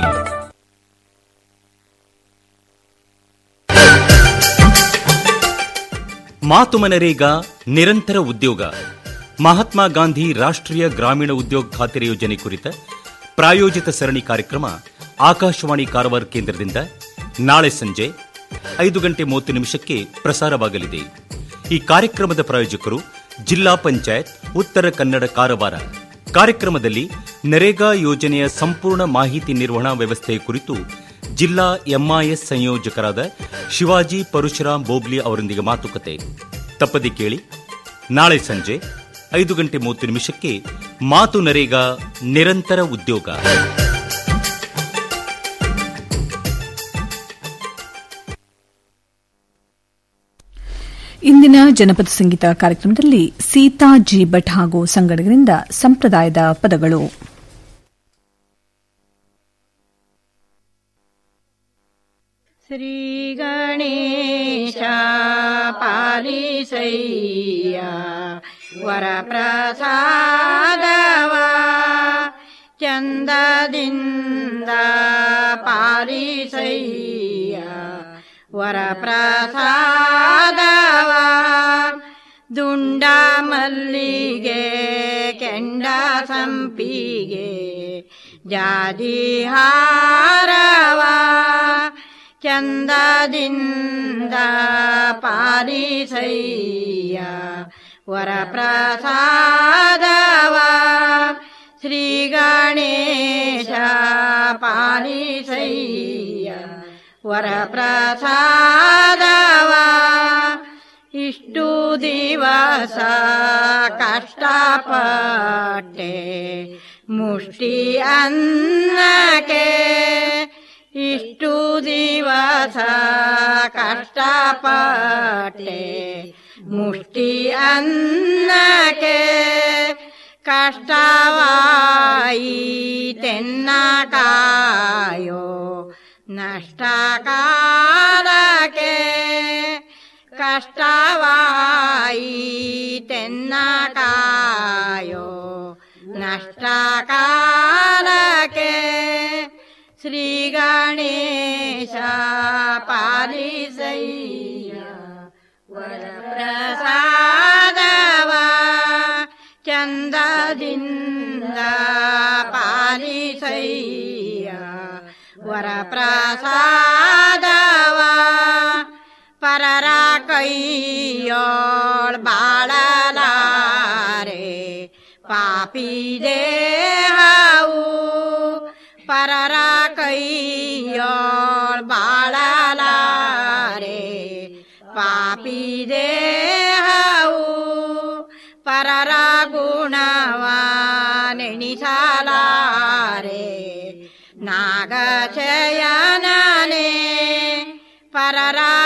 Speaker 19: ಮಾತು ಮನರೇಗಾ ನಿರಂತರ ಉದ್ಯೋಗ ಮಹಾತ್ಮ ಗಾಂಧಿ ರಾಷ್ಟ್ರೀಯ ಗ್ರಾಮೀಣ ಉದ್ಯೋಗ ಖಾತರಿ ಯೋಜನೆ ಕುರಿತ ಪ್ರಾಯೋಜಿತ ಸರಣಿ ಕಾರ್ಯಕ್ರಮ ಆಕಾಶವಾಣಿ ಕಾರವಾರ ಕೇಂದ್ರದಿಂದ ನಾಳೆ ಸಂಜೆ ಐದು ಗಂಟೆ ಮೂವತ್ತು ನಿಮಿಷಕ್ಕೆ ಪ್ರಸಾರವಾಗಲಿದೆ ಈ ಕಾರ್ಯಕ್ರಮದ ಪ್ರಾಯೋಜಕರು ಜಿಲ್ಲಾ ಪಂಚಾಯತ್ ಉತ್ತರ ಕನ್ನಡ ಕಾರವಾರ ಕಾರ್ಯಕ್ರಮದಲ್ಲಿ ನರೇಗಾ ಯೋಜನೆಯ ಸಂಪೂರ್ಣ ಮಾಹಿತಿ ನಿರ್ವಹಣಾ ವ್ಯವಸ್ಥೆ ಕುರಿತು ಜಿಲ್ಲಾ ಎಂಐಎಸ್ ಸಂಯೋಜಕರಾದ ಶಿವಾಜಿ ಪರಶುರಾಮ್ ಬೋಬ್ಲಿ ಅವರೊಂದಿಗೆ ಮಾತುಕತೆ ತಪ್ಪದೆ ಕೇಳಿ ನಾಳೆ ಸಂಜೆ ಐದು ಗಂಟೆ ಮೂವತ್ತು ನಿಮಿಷಕ್ಕೆ ಮಾತು ನರೇಗಾ ನಿರಂತರ ಉದ್ಯೋಗ
Speaker 1: ಇಂದಿನ ಜನಪದ ಸಂಗೀತ ಕಾರ್ಯಕ್ರಮದಲ್ಲಿ ಸೀತಾ ಜಿ ಭಟ್ ಹಾಗೂ ಸಂಗಡಿಗರಿಂದ ಸಂಪ್ರದಾಯದ ಪದಗಳು
Speaker 2: ಶ್ರೀ ಗಣೇಶ ಪಾಲಿಸಯ್ಯ ವರಪ್ರಸಾದವ ಚಂದದಿಂದ ಪಾಲಿಸಯ್ಯ ವರಪ್ರಸಾದವ ದುಂಡ ಮಲ್ಲಿಗೆ ಕೆಂಡ ಸಂಪಿಗೆ ಜಾದಿ ಹಾರವ ಚಂದದಿಂದ ಪಾಲಿಸಯ್ಯ ವರಪ್ರಸಾದವ ಶ್ರೀ ಗಣೇಶ ಪಾಲಿಸಯ್ಯ ವರಪ್ರಸಾದವ ಇಷ್ಟು ದಿವಸ ಕಷ್ಟಪಟ್ಟೆ ಮುಷ್ಟಿ ಅನ್ನಕ್ಕೆ ಇಷ್ಟು ದಿವಸ ಕಷ್ಟಪಟ್ಟೆ ಮುಷ್ಟಿ ಅನ್ನಕ್ಕೆ ಕಷ್ಟವಾಯಿತೆನ್ನ ಕಾಯೋ ನಷ್ಟ ಕಾಲಕ್ಕೆ ಕಷ್ಟವಾಯಿತೆನ್ನ ಕಾಯೋ ನಷ್ಟ ಕಾಲಕ್ಕೆ ಶ್ರೀ ಗಣೇಶ ಪಾಲಿಸಯ್ಯ ವರಪ್ರಸಾದವ ಚಂದದಿಂದ ಪಾಲಿಸಯ್ಯ ವರಪ್ರಸಾದವ ಪರರ ಕೈಯೋಳ್ ಬಾಳಲಾರೆ ಪಾಪಿ ದೇಹವು ಪರರ ಕೈಯೋಳ್ ಬಾಳಲಾರೆ ಪಾಪಿ ದೇಹವು ಪರರ ಗುಣವ ನೆಣಿಸಲಾರೆ ನಾಗಶಯನನೆ ಪರರ